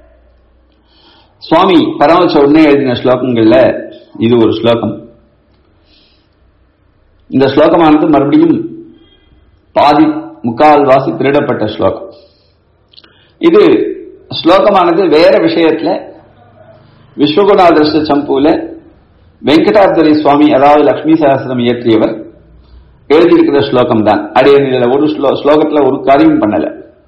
சுவாமி பரமச்ச உடனே எழுதின ஸ்லோகங்கள்ல இது ஒரு ஸ்லோகம் இந்த ஸ்லோகமானது மறுபடியும் பாதி முக்கால் வாசி திருடப்பட்ட ஸ்லோகம் இது ஸ்லோகமானது வேற விஷயத்துல விஸ்வகுணாதர்ஷ சம்பூல வெங்கடாத்வரி சுவாமி அதாவது லக்ஷ்மி சகசிரம் இயற்றியவர் எழுதியிருக்கிற ஸ்லோகம் தான் அடியனில் ஒரு ஸ்லோகத்துல ஒரு காரியம் பண்ணல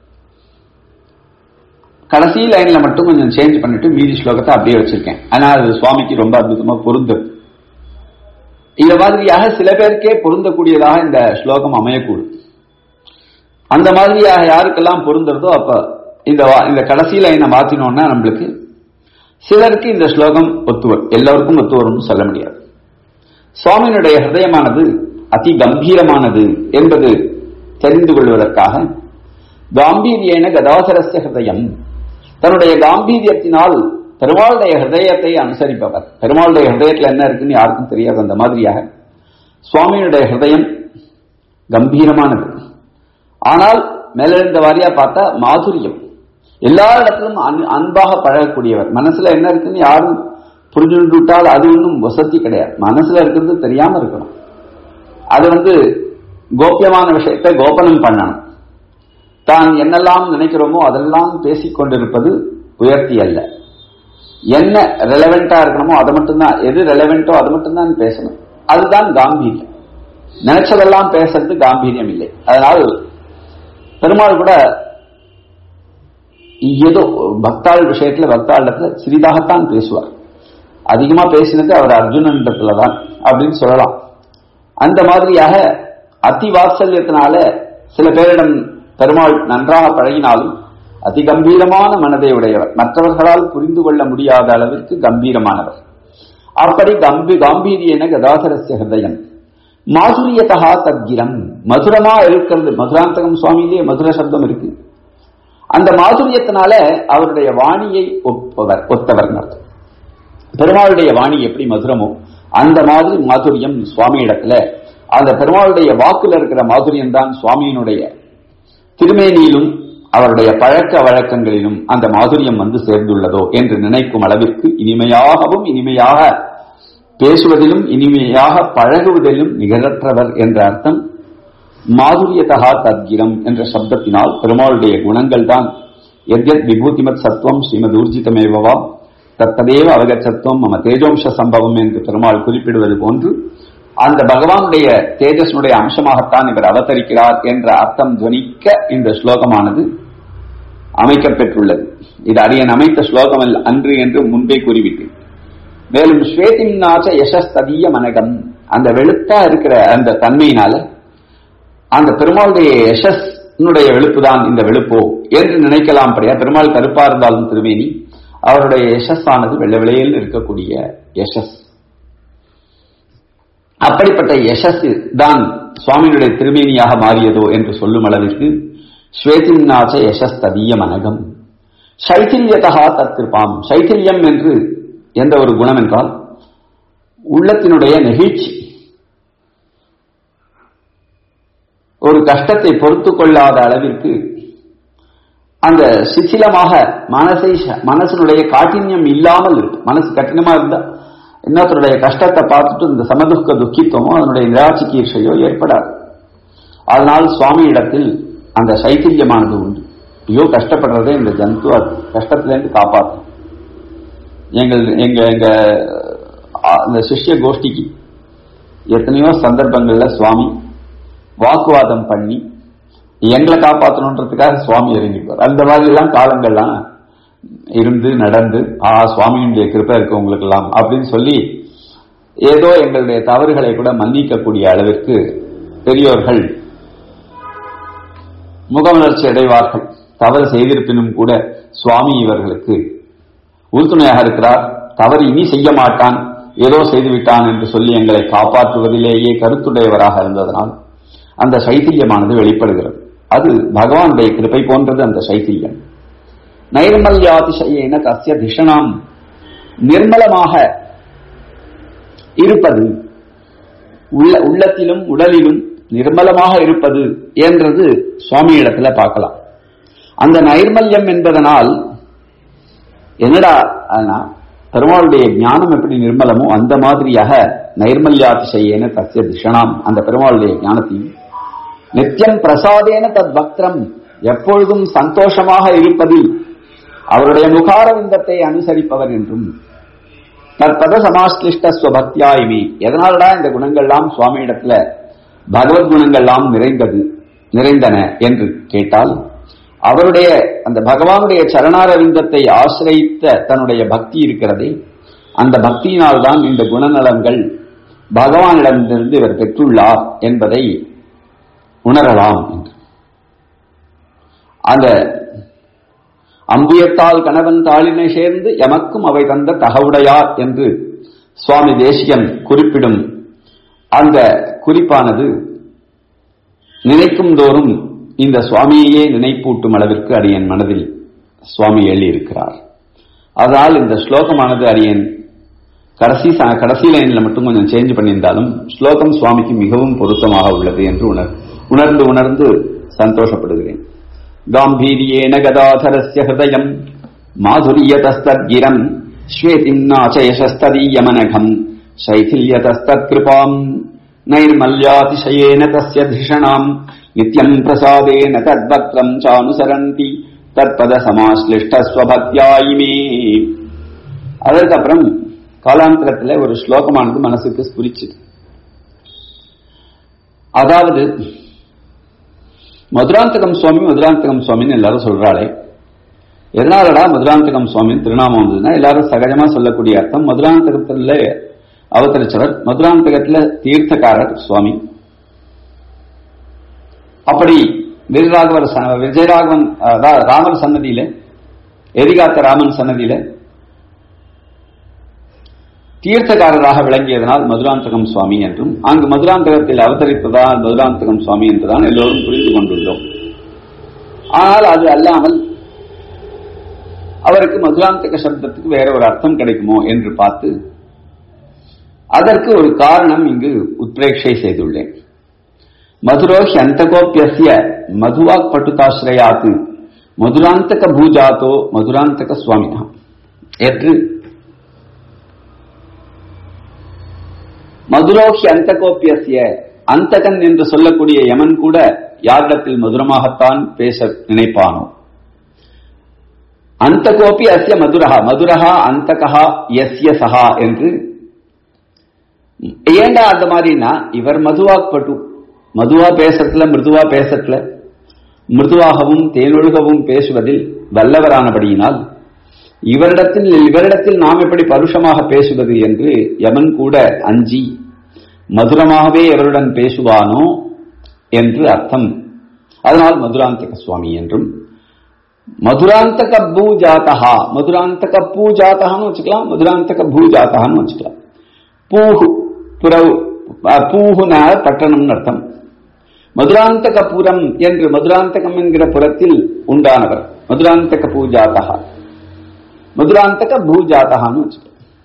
கடைசி லைன்ல மட்டும் கொஞ்சம் சேஞ்ச் பண்ணிட்டு மீதி ஸ்லோகத்தை அப்படியே வச்சிருக்கேன் ஆனா அது சுவாமிக்கு ரொம்ப அற்புதமா பொருந்தும் இந்த மாதிரியாக சில பேருக்கே பொருந்தக்கூடியதாக இந்த ஸ்லோகம் அமையக்கூடும் அந்த மாதிரியாக யாருக்கெல்லாம் பொருந்துறதோ அப்ப இந்த இந்த கடைசி லைனை மாத்தினோம்னா நம்மளுக்கு சிலருக்கு இந்த ஸ்லோகம் ஒத்துவர் எல்லோருக்கும் ஒத்து வரும்னு சொல்ல முடியாது சுவாமியினுடைய ஹிருதயமானது அதி கம்பீரமானது என்பது தெரிந்து கொள்வதற்காக காம்பீரியன கதாசரஸ்ய ஹிருதயம் தன்னுடைய காம்பீரியத்தினால் பெருமாளுடைய ஹிருதயத்தை அனுசரிப்பவர் பெருமாளுடைய ஹிருதயத்தில் என்ன இருக்குன்னு யாருக்கும் தெரியாது அந்த மாதிரியாக சுவாமியினுடைய ஹிருதயம் கம்பீரமானது ஆனால் மேலெழுந்த வாரியா பார்த்தா மாதுரியம் எல்லா இடத்திலும் அன்பாக பழகக்கூடியவர் மனசுல என்ன இருக்குன்னு யாரும் புரிஞ்சுட்டு விட்டால் அது ஒன்றும் வசதி கிடையாது மனசுல இருக்கிறது தெரியாம இருக்கணும் அது வந்து கோப்பியமான விஷயத்தை கோபனம் பண்ணணும் தான் என்னெல்லாம் நினைக்கிறோமோ அதெல்லாம் பேசிக் கொண்டிருப்பது உயர்த்தி அல்ல என்ன ரெலவெண்டா இருக்கணுமோ அதை மட்டும்தான் எது ரெலவெண்டோ அது மட்டும்தான் பேசணும் அதுதான் காம்பீரியம் நினைச்சதெல்லாம் பேசுறது காம்பீரியம் இல்லை அதனால் பெருமாள் கூட ஏதோ பக்தாள் விஷயத்துல பக்தாளத்துல சிறிதாகத்தான் பேசுவார் அதிகமா பேசினது அவர் அர்ஜுனன்றத்துல தான் அப்படின்னு சொல்லலாம் அந்த மாதிரியாக அதி வாத்சல்யத்தினால சில பேரிடம் பெருமாள் நன்றாக பழகினாலும் அதி கம்பீரமான மனதை உடையவர் மற்றவர்களால் புரிந்து கொள்ள முடியாத அளவிற்கு கம்பீரமானவர் அப்படி கம்பி காம்பீரியன கதாசரஸ்ய ஹிருதயம் மாதுரியதா தத்கிரம் மதுரமா இருக்கிறது மதுராந்தகம் சுவாமியிலேயே மதுர சப்தம் இருக்கு அந்த மாதுரியத்தினால அவருடைய வாணியை ஒப்பவர் ஒத்தவர் அர்த்தம் பெருமாளுடைய வாணி எப்படி மதுரமோ அந்த மாதிரி மாதுரியம் சுவாமி இடத்துல அந்த பெருமாளுடைய வாக்குல இருக்கிற மாதுரியம் தான் சுவாமியினுடைய திருமேனியிலும் அவருடைய பழக்க வழக்கங்களிலும் அந்த மாதுரியம் வந்து சேர்ந்துள்ளதோ என்று நினைக்கும் அளவிற்கு இனிமையாகவும் இனிமையாக பேசுவதிலும் இனிமையாக பழகுவதிலும் நிகழற்றவர் என்ற அர்த்தம் மாதுரியதா தத்கிரம் என்ற சப்தத்தினால் பெருமாளுடைய குணங்கள் தான் எத்யத் விபூதிமத் சத்துவம் ஸ்ரீமத் ஊர்ஜிதமேவா தத்ததேவ அவகச்சத்துவம் மம தேஜோம்ச சம்பவம் என்று பெருமாள் குறிப்பிடுவது போன்று அந்த பகவானுடைய தேஜஸ்னுடைய அம்சமாகத்தான் இவர் அவதரிக்கிறார் என்ற அர்த்தம் துவனிக்க இந்த ஸ்லோகமானது அமைக்கப்பெற்றுள்ளது இது அரியன் அமைத்த ஸ்லோகம் அன்று என்று முன்பே கூறிவிட்டேன் மேலும் ஸ்வேதிம்னாச்ச யசஸ்ததிய மனகம் அந்த வெளுத்தா இருக்கிற அந்த தன்மையினால அந்த பெருமாளுடைய யசஸ் என்னுடைய வெளுப்புதான் இந்த வெளுப்போ என்று நினைக்கலாம் படியா பெருமாள் கருப்பா இருந்தாலும் திருமேனி அவருடைய யசஸானது வெள்ளை வெளியில் இருக்கக்கூடிய யசஸ் அப்படிப்பட்ட யசஸ் தான் சுவாமியினுடைய திருமேனியாக மாறியதோ என்று சொல்லும் அளவிற்கு ஸ்வேதின்னாச்ச யசஸ் ததிய மனகம் சைத்தில்யதா தத்திருப்பாம் சைத்தில்யம் என்று எந்த ஒரு குணம் என்றால் உள்ளத்தினுடைய நெகிழ்ச்சி ஒரு கஷ்டத்தை பொறுத்து கொள்ளாத அளவிற்கு அந்த சிथिலமாக மனசை மனசனுடைய காட்டின்யம் இல்லாமல் இருக்கு மனசு கঠিனமா இருந்தா இன்னொருத்தருடைய கஷ்டத்தை பார்த்துட்டு இந்த சமதுக்க துக்கித்துவமோ அதனுடைய நிராட்சிக்கீர்ஷையோ ஏற்படாது அதனால் சுவாமி இடத்தில் அந்த சைத்தில்யமானது உண்டு ஐயோ கஷ்டப்படுறதே இந்த ஜந்து அது கஷ்டத்திலேருந்து காப்பாற்றும் எங்கள் எங்க எங்க இந்த சிஷ்ய கோஷ்டிக்கு எத்தனையோ சந்தர்ப்பங்கள்ல சுவாமி வாக்குவாதம் பண்ணி எங்களை காப்பாற்றணுன்றதுக்காக சுவாமி இறங்கிப்பார் அந்த மாதிரி எல்லாம் காலங்கள்லாம் இருந்து நடந்து ஆ சுவாமியினுடைய கிருப்பை இருக்கு உங்களுக்கு எல்லாம் அப்படின்னு சொல்லி ஏதோ எங்களுடைய தவறுகளை கூட மன்னிக்கக்கூடிய அளவிற்கு பெரியோர்கள் முகமலர்ச்சி அடைவார்கள் தவறு செய்திருப்பினும் கூட சுவாமி இவர்களுக்கு உறுதுணையாக இருக்கிறார் தவறு இனி செய்ய மாட்டான் ஏதோ செய்துவிட்டான் என்று சொல்லி எங்களை காப்பாற்றுவதிலேயே கருத்துடையவராக இருந்ததனால் அந்த சைத்தில்யமானது வெளிப்படுகிறது அது பகவானுடைய கிருப்பை போன்றது அந்த சைத்தில்யம் நைர்மல்யாதிசயேன தஸ்ய திஷணாம் நிர்மலமாக இருப்பது உள்ள உள்ளத்திலும் உடலிலும் நிர்மலமாக இருப்பது என்றது சுவாமி இடத்துல பார்க்கலாம் அந்த நைர்மல்யம் என்பதனால் என்னடா பெருமாளுடைய ஞானம் எப்படி நிர்மலமோ அந்த மாதிரியாக நைர்மல்யாதிசயேன தஸ்ய திஷணாம் அந்த பெருமாளுடைய ஞானத்தையும் நித்தியம் பிரசாதேன தத் பக்திரம் எப்பொழுதும் சந்தோஷமாக இருப்பதில் அவருடைய முகாரவிந்தத்தை அனுசரிப்பவர் என்றும் தற்பத சமாஸ்லிஷ்ட ஸ்வபக்தியாயுமே எதனாலடா இந்த குணங்கள்லாம் சுவாமி இடத்துல பகவத் குணங்கள்லாம் நிறைந்தது நிறைந்தன என்று கேட்டால் அவருடைய அந்த பகவானுடைய சரணாரவிந்தத்தை ஆசிரியித்த தன்னுடைய பக்தி இருக்கிறதே அந்த பக்தியினால்தான் இந்த குணநலன்கள் பகவானிடமிருந்து இவர் பெற்றுள்ளார் என்பதை உணரலாம் என்று அந்த அம்பியத்தால் கணவன் தாளினை சேர்ந்து எமக்கும் அவை தந்த தகவுடையார் என்று சுவாமி தேசியன் குறிப்பிடும் அந்த குறிப்பானது நினைக்கும் தோறும் இந்த சுவாமியையே நினைப்பூட்டும் அளவிற்கு அடியன் மனதில் சுவாமி எழுதியிருக்கிறார் அதனால் இந்த ஸ்லோகமானது அடியன் கடைசி கடைசி லைன்ல மட்டும் கொஞ்சம் சேஞ்ச் பண்ணியிருந்தாலும் ஸ்லோகம் சுவாமிக்கு மிகவும் பொருத்தமாக உள்ளது என்று உணர் உணர்ந்து உணர்ந்து சந்தோஷப்படுகிறேன் காம்பீரியேன கதாதரஸ்ய ஹிருதயம் மாதுரியதஸ்தத்கிரம் ஸ்வேதிம்னாச்சயசஸ்ததீயமனகம் शैथिल्यतस्तत्कृपाम् नैर्मल्यातिशयेन तस्य धिषणाम् नित्यम् प्रसादेन तद्वक्त्रम् चानुसरन्ति தற்பத சமாஸ்லிஷ்டஸ்வபக்தியாயிமே அதற்கப்புறம் காலாந்தரத்துல ஒரு ஸ்லோகமானது மனசுக்கு ஸ்புரிச்சுது அதாவது மதுராந்தகம் சுவாமி மதுராந்தகம் சுவாமின்னு எல்லாரும் சொல்றாளே எதனாலடா மதுராந்தகம் சுவாமின்னு திருநாமம் வந்ததுன்னா எல்லாரும் சகஜமா சொல்லக்கூடிய அர்த்தம் மதுராந்தகத்துல அவதரிச்சவர் மதுராந்தகத்துல தீர்த்தக்காரர் சுவாமி அப்படி விஜயராகவர் விஜயராகவன் அதாவது ராமர் சன்னதியில எதிகாத்த ராமன் சன்னதியில தீர்த்தக்காரராக விளங்கியதனால் மதுராந்தகம் சுவாமி என்றும் அங்கு மதுராந்தகத்தில் அவதரித்ததால் மதுராந்தகம் சுவாமி என்றுதான் எல்லோரும் புரிந்து கொண்டுள்ளோம் ஆனால் அது அல்லாமல் அவருக்கு மதுராந்தக சப்தத்துக்கு வேற ஒரு அர்த்தம் கிடைக்குமோ என்று பார்த்து அதற்கு ஒரு காரணம் இங்கு உத்ரேட்சை செய்துள்ளேன் மதுரோ ஹியந்தகோப்பிய மதுவாக் பட்டுதாசிரயாத்து மதுராந்தக பூஜாத்தோ மதுராந்தக சுவாமினா என்று மதுரோஹி அந்தகோப்பிய அந்தகன் என்று சொல்லக்கூடிய யமன் கூட யாரிடத்தில் மதுரமாகத்தான் பேச நினைப்பானோ அந்தகோப்பி அஸ்ய மதுரஹா மதுரஹா அந்தகா எஸ்ய சஹா என்று ஏண்டா அந்த மாதிரினா இவர் மதுவாக்பட்டு மதுவா பேசத்துல மிருதுவா பேசத்துல மிருதுவாகவும் தேனொழுகவும் பேசுவதில் வல்லவரானபடியினால் இவரிடத்தில் இவரிடத்தில் நாம் எப்படி பருஷமாக பேசுவது என்று யமன் கூட அஞ்சி மதுரமாகவே எவருடன் பேசுவானோ என்று அர்த்தம் அதனால் மதுராந்தக சுவாமி என்றும் மதுராந்தக பூஜாத்தகா மதுராந்தக பூஜாத்தகான்னு வச்சுக்கலாம் மதுராந்தக பூஜாத்தகான்னு வச்சுக்கலாம் பூஹு புறவு பூஹுனா பட்டணம்னு அர்த்தம் மதுராந்தகபுரம் என்று மதுராந்தகம் என்கிற புறத்தில் உண்டானவர் மதுராந்தக பூஜாத்தகா மதுராந்தக பூஜாத்தகான்னு வச்சுக்கலாம்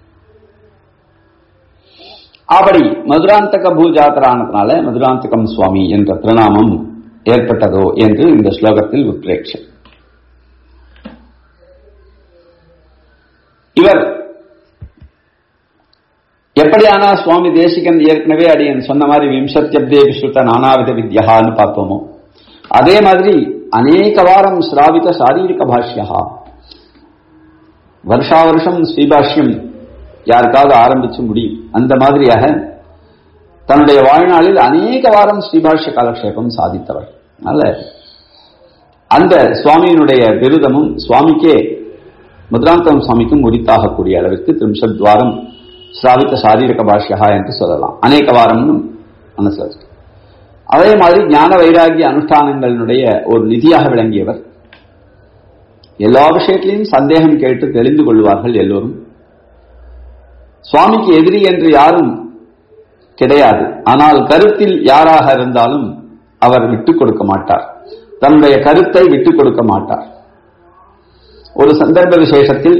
அப்படி மதுராந்தக பூஜாத்தரானதுனால மதுராந்தகம் சுவாமி என்ற திருநாமம் ஏற்பட்டதோ என்று இந்த ஸ்லோகத்தில் உத்ரேட்சம் இவர் எப்படியானா சுவாமி தேசிகன் ஏற்கனவே அடியன் சொன்ன மாதிரி விம்சத்தியப்தே விஸ்ருத நானாவித வித்யான்னு பார்த்தோமோ அதே மாதிரி அநேக வாரம் ஸ்ராவித சாரீரிக பாஷ்யா வருஷா வருஷம் ஸ்ரீபாஷ்யம் யாருக்காவது ஆரம்பிச்சு முடியும் அந்த மாதிரியாக தன்னுடைய வாழ்நாளில் அநேக வாரம் ஸ்ரீபாஷ்ய காலக்ஷேபம் சாதித்தவர் அதனால அந்த சுவாமியினுடைய விருதமும் சுவாமிக்கே முத்ராந்தம் சுவாமிக்கும் உரித்தாகக்கூடிய அளவிற்கு திரிம்சத்வாரம் ஸ்ராவித்த சாரீரக பாஷ்யா என்று சொல்லலாம் அநேக வாரம்னு மனசுல இருக்கு அதே மாதிரி ஞான வைராகிய அனுஷ்டானங்களினுடைய ஒரு நிதியாக விளங்கியவர் எல்லா விஷயத்திலையும் சந்தேகம் கேட்டு தெரிந்து கொள்வார்கள் எல்லோரும் சுவாமிக்கு எதிரி என்று யாரும் கிடையாது ஆனால் கருத்தில் யாராக இருந்தாலும் அவர் விட்டுக் கொடுக்க மாட்டார் தன்னுடைய கருத்தை விட்டுக் கொடுக்க மாட்டார் ஒரு சந்தர்ப்ப விசேஷத்தில்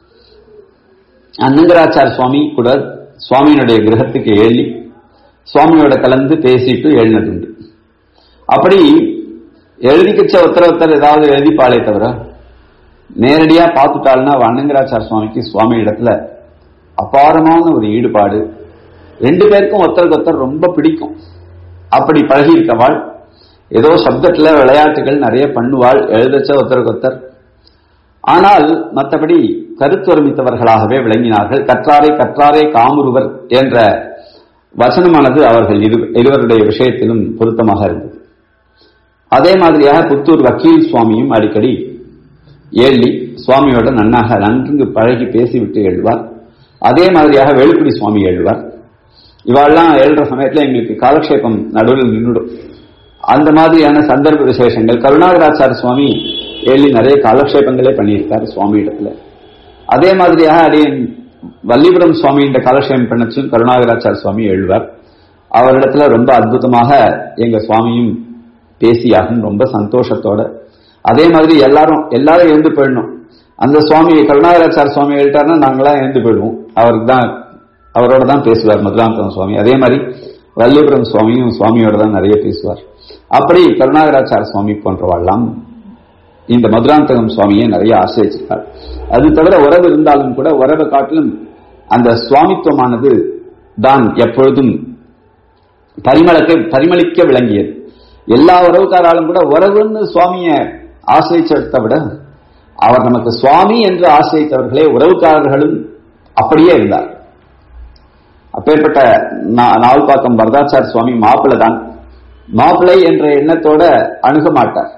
அன்னங்கராச்சார் சுவாமி கூட சுவாமியினுடைய கிரகத்துக்கு எழுதி சுவாமியோட கலந்து பேசிட்டு எழுந்ததுண்டு அப்படி எழுதிக்கச்ச ஒருத்தர் ஒருத்தர் ஏதாவது எழுதிப்பாளே தவிர நேரடியா பார்த்துட்டாள்னா அன்னங்கராச்சார் சுவாமிக்கு சுவாமி இடத்துல அபாரமான ஒரு ஈடுபாடு ரெண்டு பேருக்கும் ஒருத்தருக்கு ஒருத்தர் ரொம்ப பிடிக்கும் அப்படி பழகி இருக்கவாள் ஏதோ சப்தத்துல விளையாட்டுகள் நிறைய பண்ணுவாள் எழுதச்ச ஒருத்தருக்கு ஒருத்தர் ஆனால் மற்றபடி கருத்துவர்மித்தவர்களாகவே விளங்கினார்கள் கற்றாரே கற்றாரே காமுருவர் என்ற வசனமானது அவர்கள் இரு இருவருடைய விஷயத்திலும் பொருத்தமாக இருந்தது அதே மாதிரியாக புத்தூர் வக்கீல் சுவாமியும் அடிக்கடி ஏள்ளி சுவாமியோட நன்னாக நன்கு பழகி பேசிவிட்டு எழுவார் அதே மாதிரியாக வேலுக்குடி சுவாமி எழுவார் இவாள்லாம் எழுற சமயத்துல எங்களுக்கு காலக்ஷேபம் நடுவில் நின்றுடும் அந்த மாதிரியான சந்தர்ப்ப விசேஷங்கள் கருணாகராச்சார சுவாமி ஏழி நிறைய காலக்ஷேபங்களே பண்ணியிருக்காரு சுவாமி இடத்துல அதே மாதிரியாக அடியன் வல்லிபுரம் சுவாமி இந்த காலக்ஷேபம் பண்ணச்சும் கருணாகராச்சார சுவாமி எழுவார் அவரிடத்துல ரொம்ப அற்புதமாக எங்க சுவாமியும் பேசியாகும் ரொம்ப சந்தோஷத்தோட அதே மாதிரி எல்லாரும் எல்லாரும் எழுந்து போயிடணும் அந்த சுவாமி கருணாகராச்சார சுவாமி எழுட்டாருன்னா நாங்களாம் எழுந்து போயிடுவோம் அவருக்கு தான் அவரோட தான் பேசுவார் மதுராந்தகம் சுவாமி அதே மாதிரி வல்லிபுரம் சுவாமியும் சுவாமியோட தான் நிறைய பேசுவார் அப்படி கருணாகராச்சார சுவாமி போன்றவாள்லாம் இந்த மதுராந்தகம் சுவாமியை நிறைய ஆசிரியிருக்கார் அது தவிர உறவு இருந்தாலும் கூட உறவை காட்டிலும் அந்த சுவாமித்துவமானது தான் எப்பொழுதும் பரிமளக்க பரிமளிக்க விளங்கியது எல்லா உறவுக்காராலும் கூட உறவுன்னு சுவாமிய ஆசிரியத்தை விட அவர் நமக்கு சுவாமி என்று ஆசிரியத்தவர்களே உறவுக்காரர்களும் அப்படியே இருந்தார் அப்பேற்பட்ட நாவல்பாக்கம் வரதாச்சார் சுவாமி மாப்பிள்ளை தான் மாப்பிள்ளை என்ற எண்ணத்தோட அணுக மாட்டார்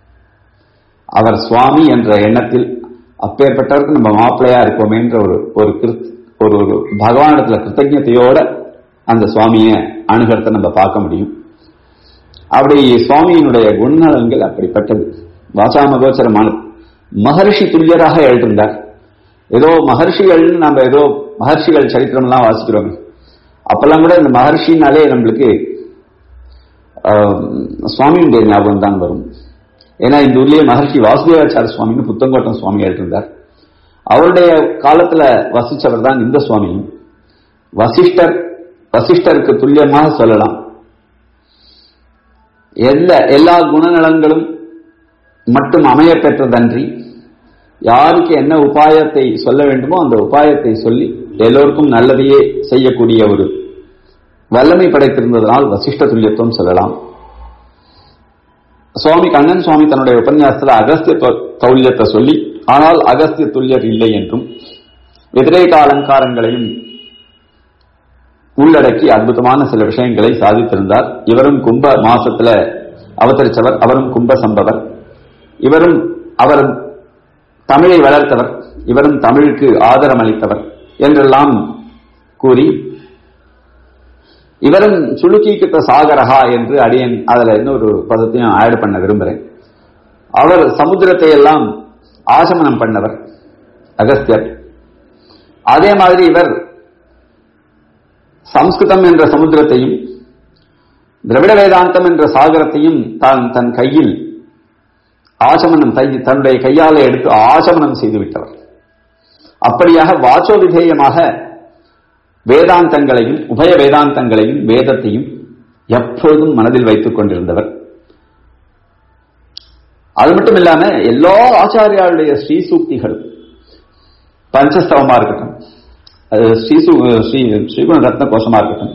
அவர் சுவாமி என்ற எண்ணத்தில் அப்பேற்பட்டவருக்கு நம்ம மாப்பிள்ளையா இருப்போமேன்ற ஒரு ஒரு ஒரு ஒரு பகவானிடத்துல கிருத்தஜத்தையோட அந்த சுவாமியை அணுகிறத நம்ம பார்க்க முடியும் அப்படி சுவாமியினுடைய குணநலன்கள் அப்படிப்பட்டது வாசாமகோச்சரமானது மகர்ஷி துல்லியராக எழுதிருந்தார் ஏதோ மகர்ஷிகள்னு நம்ம ஏதோ மகர்ஷிகள் சரித்திரம்லாம் வாசிக்கிறோம் அப்பெல்லாம் கூட இந்த மகர்ஷினாலே நம்மளுக்கு சுவாமியுடைய ஞாபகம் தான் வரும் ஏன்னா இந்த ஊர்லயே மகர்ஷி வாசுதேவாச்சார சுவாமின்னு புத்தங்கோட்டம் சுவாமி எழுதிருந்தார் அவருடைய காலத்துல வசிச்சவர் தான் இந்த சுவாமியும் வசிஷ்டர் வசிஷ்டருக்கு துல்லியமாக சொல்லலாம் எந்த எல்லா குணநலங்களும் மட்டும் அமைய பெற்றதன்றி யாருக்கு என்ன உபாயத்தை சொல்ல வேண்டுமோ அந்த உபாயத்தை சொல்லி எல்லோருக்கும் நல்லதையே செய்யக்கூடிய ஒரு வல்லமை படைத்திருந்ததனால் வசிஷ்ட துல்லியத்துவம் சொல்லலாம் சுவாமி கண்ணன் சுவாமி தன்னுடைய உபன்யாசத்துல அகஸ்திய தௌல்யத்தை சொல்லி ஆனால் அகஸ்திய துல்லியர் இல்லை என்றும் வெதிரேக அலங்காரங்களையும் உள்ளடக்கி அற்புதமான சில விஷயங்களை சாதித்திருந்தார் இவரும் கும்ப மாசத்துல அவதரித்தவர் அவரும் கும்ப சம்பவர் இவரும் அவர் தமிழை வளர்த்தவர் இவரும் தமிழுக்கு ஆதரமளித்தவர் என்றெல்லாம் கூறி இவரும் சுளுக்கீகிருத்த சாகரஹா என்று அடியன் அதுல இன்னொரு பதத்தையும் ஆட் பண்ண விரும்புறேன் அவர் சமுத்திரத்தை எல்லாம் ஆசமனம் பண்ணவர் அகஸ்தியர் அதே மாதிரி இவர் சம்ஸ்கிருதம் என்ற சமுத்திரத்தையும் திரவிட வேதாந்தம் என்ற சாகரத்தையும் தான் தன் கையில் ஆசமனம் தன்னுடைய கையால எடுத்து ஆசமனம் செய்து விட்டவர் அப்படியாக வாச்சோ விதேயமாக வேதாந்தங்களையும் உபய வேதாந்தங்களையும் வேதத்தையும் எப்பொழுதும் மனதில் வைத்துக் கொண்டிருந்தவர் அது மட்டும் இல்லாம எல்லா ஆச்சாரியாளுடைய ஸ்ரீசூக்திகள் பஞ்சஸ்தவமா இருக்கட்டும் அது ஸ்ரீசு ஸ்ரீ ஸ்ரீகுண ரத்ன கோஷமா இருக்கட்டும்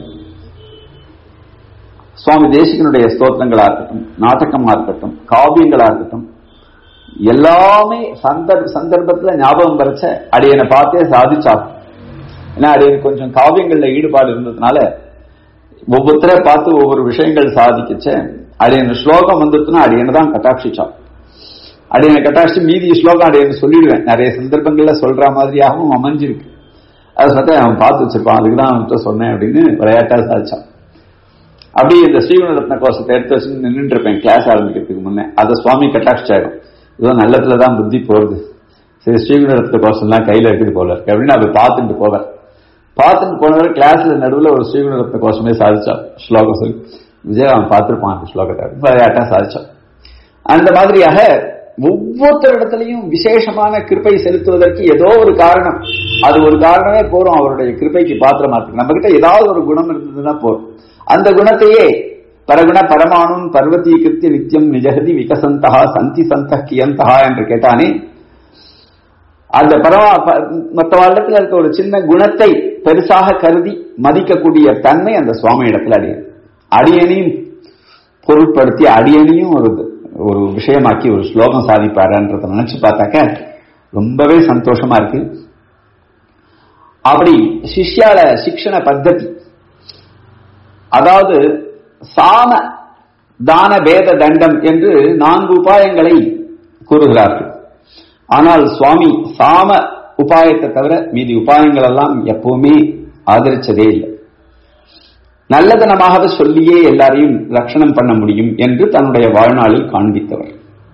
சுவாமி தேசிகனுடைய ஸ்தோத்திரங்களா இருக்கட்டும் நாடகமா இருக்கட்டும் காவியங்களா இருக்கட்டும் எல்லாமே சந்தர்ப்ப சந்தர்ப்பத்துல ஞாபகம் வரைச்ச அடியனை பார்த்தே சாதிச்சாகும் ஏன்னா அடியனுக்கு கொஞ்சம் காவியங்கள்ல ஈடுபாடு இருந்ததுனால ஒவ்வொருத்தரை பார்த்து ஒவ்வொரு விஷயங்கள் சாதிக்கச்ச அடியன் ஸ்லோகம் வந்துட்டுனா அடியனை தான் கட்டாட்சிச்சான் அடியனை கட்டாட்சி மீதி ஸ்லோகம் அடியன் சொல்லிடுவேன் நிறைய சந்தர்ப்பங்கள்ல சொல்ற மாதிரியாகவும் அமைஞ்சிருக்கு அதை பார்த்தா அவன் பார்த்து வச்சிருப்பான் அதுக்கு தான் அவன்கிட்ட சொன்னேன் அப்படின்னு விளையாட்டா சாதிச்சான் அப்படியே இந்த ஸ்ரீகுண ரத்ன கோஷத்தை எடுத்து வச்சு நின்றுட்டு இருப்பேன் கிளாஸ் ஆரம்பிக்கிறதுக்கு முன்னே அதை சுவாமி கட்டாட்சியாயிடும் இதோ நல்லதுல தான் புத்தி போறது சரி ஸ்ரீகுண ரத்ன கோஷம்லாம் கையில இருக்குது போல இருக்கு அப்படின்னு அதை பார்த்துட்டு போவேன் பார்த்துட்டு போனவர் கிளாஸ்ல நடுவில் ஒரு ஸ்ரீகுண ரத்ன கோஷமே சாதிச்சான் ஸ்லோகம் சொல்லி விஜய் அவன் பார்த்திருப்பான் அந்த ஸ்லோகத்தை விளையாட்டா சாதிச்சான் அந்த மாதிரியாக ஒவ்வொருத்தரிடத்திலையும் விசேஷமான கிருப்பை செலுத்துவதற்கு ஏதோ ஒரு காரணம் அது ஒரு காரணமே போறோம் அவருடைய கிருப்பைக்கு பாத்திரமா இருக்கு நம்ம கிட்ட ஏதாவது ஒரு குணம் இருந்ததுன்னா போறோம் அந்த குணத்தையே பரகுண பரமானும் பர்வதீகிருத்திய நித்தியம் நிஜகதி விகசந்தா சந்தி சந்த கியந்தா என்று கேட்டானே அந்த பரமா மற்ற வருடத்தில் இருக்க ஒரு சின்ன குணத்தை பெருசாக கருதி மதிக்கக்கூடிய தன்மை அந்த சுவாமி இடத்துல அடியன் அடியனையும் பொருட்படுத்தி அடியனையும் ஒரு ஒரு விஷயமாக்கி ஒரு ஸ்லோகம் சாதிப்பாருன்றத நினைச்சு பார்த்தாக்க ரொம்பவே சந்தோஷமா இருக்கு அப்படி சிஷ்யால சிக்ஷண பத்ததி அதாவது சாம தான பேத தண்டம் என்று நான்கு உபாயங்களை கூறுகிறார்கள் ஆனால் சுவாமி சாம உபாயத்தை தவிர மீதி உபாயங்கள் எல்லாம் எப்பவுமே ஆதரிச்சதே இல்லை நல்லதனமாக சொல்லியே எல்லாரையும் ரட்சணம் பண்ண முடியும் என்று தன்னுடைய வாழ்நாளில் காண்பித்தவர்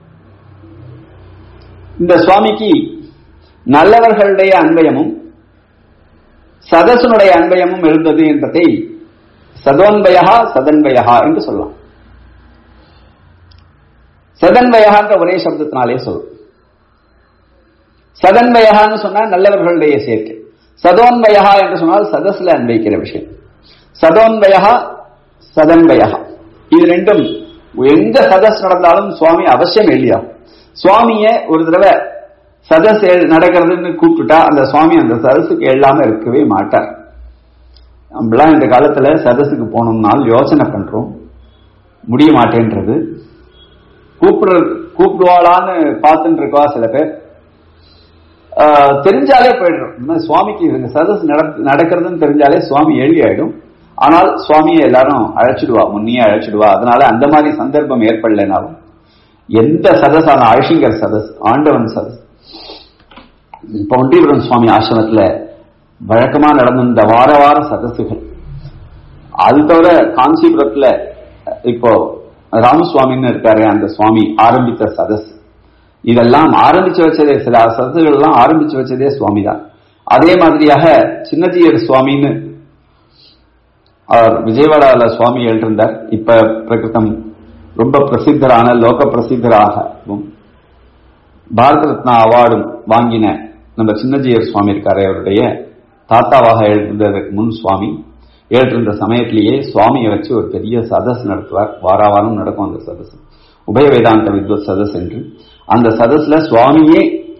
இந்த சுவாமிக்கு நல்லவர்களுடைய அன்பயமும் சதசனுடைய அன்பயமும் இருந்தது என்பதை சதோன்பயா சதன்வயா என்று சொல்லலாம் சதன்வயான்ற ஒரே சப்தத்தினாலே சொல்லும் சதன்வயான்னு சொன்னா நல்லவர்களுடைய சேர்க்கை சதோன்வயா என்று சொன்னால் சதஸ்ல அன்வைக்கிற விஷயம் சதோன்வயா சதன்வயா இது ரெண்டும் எங்க சதஸ் நடந்தாலும் சுவாமி அவசியம் இல்லையா சுவாமிய ஒரு தடவை சதஸ் நடக்கிறதுன்னு கூப்பிட்டுட்டா அந்த சுவாமி அந்த சதஸுக்கு எழாம இருக்கவே மாட்டார் நம்மளாம் இந்த காலத்துல சதஸுக்கு போனோம்னால் யோசனை பண்றோம் முடிய மாட்டேன்றது கூப்பிடுற கூப்பிடுவாளான்னு பார்த்துட்டு இருக்கவா சில பேர் தெரிஞ்சாலே போயிடுறோம் சுவாமிக்கு இந்த சதஸ் நடக்கிறதுன்னு தெரிஞ்சாலே சுவாமி எழுதி ஆயிடும் ஆனால் சுவாமியை எல்லாரும் அழைச்சிடுவா முன்னையே அழைச்சிடுவா அதனால அந்த மாதிரி சந்தர்ப்பம் ஏற்படலைனாலும் எந்த சதஸான அழிங்கர் சதஸ் ஆண்டவன் சதஸ் இப்ப ஒன்றிபுரம் சுவாமி ஆசிரமத்துல வழக்கமா நடந்த இந்த வார வார சதசுகள் அது தவிர காஞ்சிபுரத்துல இப்போ ராமசுவாமின்னு இருக்காரு அந்த சுவாமி ஆரம்பித்த சதஸ் இதெல்லாம் ஆரம்பிச்சு வச்சதே சில சதசுகள் எல்லாம் ஆரம்பிச்சு வச்சதே சுவாமி தான் அதே மாதிரியாக சின்னஜியர் சுவாமின்னு அவர் விஜயவாடால சுவாமி எழுதிருந்தார் இப்ப பிரகிருத்தம் ரொம்ப பிரசித்தரான லோக பிரசித்தராகவும் பாரத ரத்னா அவார்டும் வாங்கின நம்ம சின்னஜியர் சுவாமி இருக்காரு அவருடைய தாத்தாவாக எழுந்ததற்கு முன் சுவாமி எழுதிருந்த சமயத்திலேயே சுவாமியை வச்சு ஒரு பெரிய சதஸ் நடத்துவார் வாராவாரம் நடக்கும் அந்த சதஸ் உபய வேதாந்த வித்வத் சதஸ் என்று அந்த சதஸ்ல சுவாமியே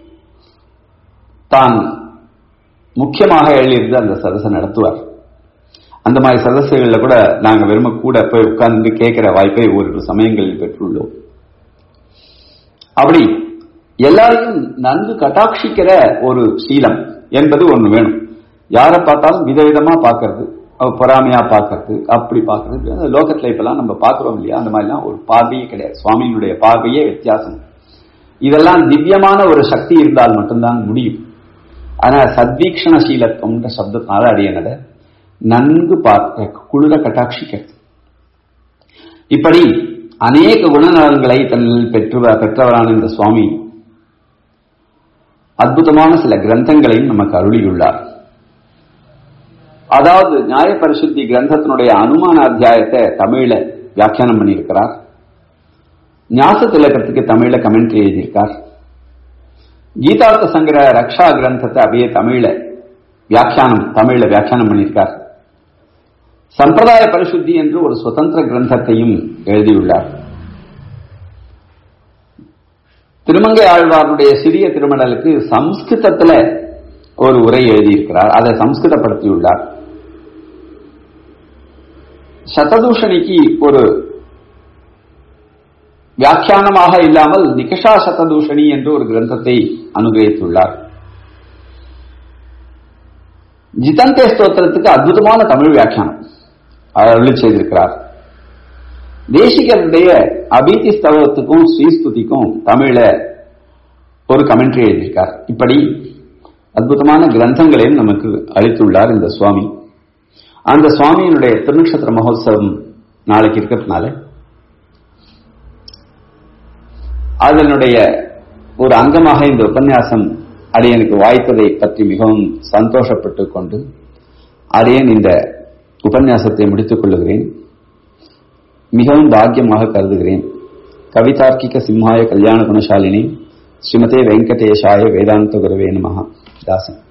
தான் முக்கியமாக எழுதியிருந்து அந்த சதஸை நடத்துவார் அந்த மாதிரி சதஸ்களில் கூட நாங்க வெறும கூட போய் உட்கார்ந்து கேட்கிற வாய்ப்பை ஒரு சமயங்களில் பெற்றுள்ளோம் அப்படி எல்லாரையும் நன்கு கட்டாட்சிக்கிற ஒரு சீலம் என்பது ஒண்ணு வேணும் யாரை பார்த்தாலும் விதவிதமா பார்க்கறது பொறாமையா பார்க்கறது அப்படி பார்க்கறது லோகத்துல இப்பெல்லாம் நம்ம பார்க்கிறோம் இல்லையா அந்த மாதிரிலாம் ஒரு பார்வையே கிடையாது சுவாமியினுடைய பார்வையே வித்தியாசம் இதெல்லாம் திவ்யமான ஒரு சக்தி இருந்தால் மட்டும்தான் முடியும் ஆனா சத்வீக்ஷண சீலத்துவம்ன்ற சப்தத்தினால அடியனத நன்கு பார்க்க குளிர கட்டாட்சிக்கிறது இப்படி அநேக குணநலன்களை தன்னில் பெற்று பெற்றவரான இந்த சுவாமி அற்புதமான சில கிரந்தங்களையும் நமக்கு அருளியுள்ளார் அதாவது நியாய பரிசுத்தி கிரந்தத்தினுடைய அனுமான அத்தியாயத்தை தமிழ்ல வியாக்கியானம் பண்ணியிருக்கிறார் ஞாச திலகத்துக்கு தமிழ்ல கமெண்ட்ரி எழுதியிருக்கார் கீதார்த்த சங்கர ரக்ஷா கிரந்தத்தை அப்படியே தமிழ்ல வியாக்கியானம் தமிழ்ல வியாக்கியானம் பண்ணியிருக்கார் சம்பிரதாய பரிசுத்தி என்று ஒரு சுதந்திர கிரந்தத்தையும் எழுதியுள்ளார் திருமங்கை ஆழ்வாருடைய சிறிய திருமணலுக்கு சம்ஸ்கிருதத்துல ஒரு உரை எழுதியிருக்கிறார் அதை சம்ஸ்கிருதப்படுத்தியுள்ளார் சததூஷணிக்கு ஒரு வியாக்கியானமாக இல்லாமல் நிகஷா சததூஷணி என்று ஒரு கிரந்தத்தை அனுகிரகித்துள்ளார் ஜிதந்தே ஸ்தோத்திரத்துக்கு அற்புதமான தமிழ் வியாக்கியானம் அருளி செய்திருக்கிறார் தேசிகருடைய அபீதி ஸ்தவத்துக்கும் ஸ்ரீஸ்துதிக்கும் தமிழ்ல ஒரு கமெண்ட்ரி எழுதியிருக்கார் இப்படி அற்புதமான கிரந்தங்களையும் நமக்கு அளித்துள்ளார் இந்த சுவாமி அந்த சுவாமியினுடைய திருநக்ஷத்திர மகோத்சவம் நாளைக்கு இருக்கிறதுனால அதனுடைய ஒரு அங்கமாக இந்த உபன்யாசம் அடியனுக்கு வாய்ப்பதை பற்றி மிகவும் சந்தோஷப்பட்டு கொண்டு அடியன் இந்த உபன்யாசத்தை முடித்துக் கொள்ளுகிறேன் மிகவும் பாக்கியமாக கருதுகிறேன் கவிதார்க்கிக சிம்ஹாய கல்யாண குணசாலினி ஸ்ரீமதே வெங்கடேஷாய வேதாந்த குரவே நமஹ தாசன்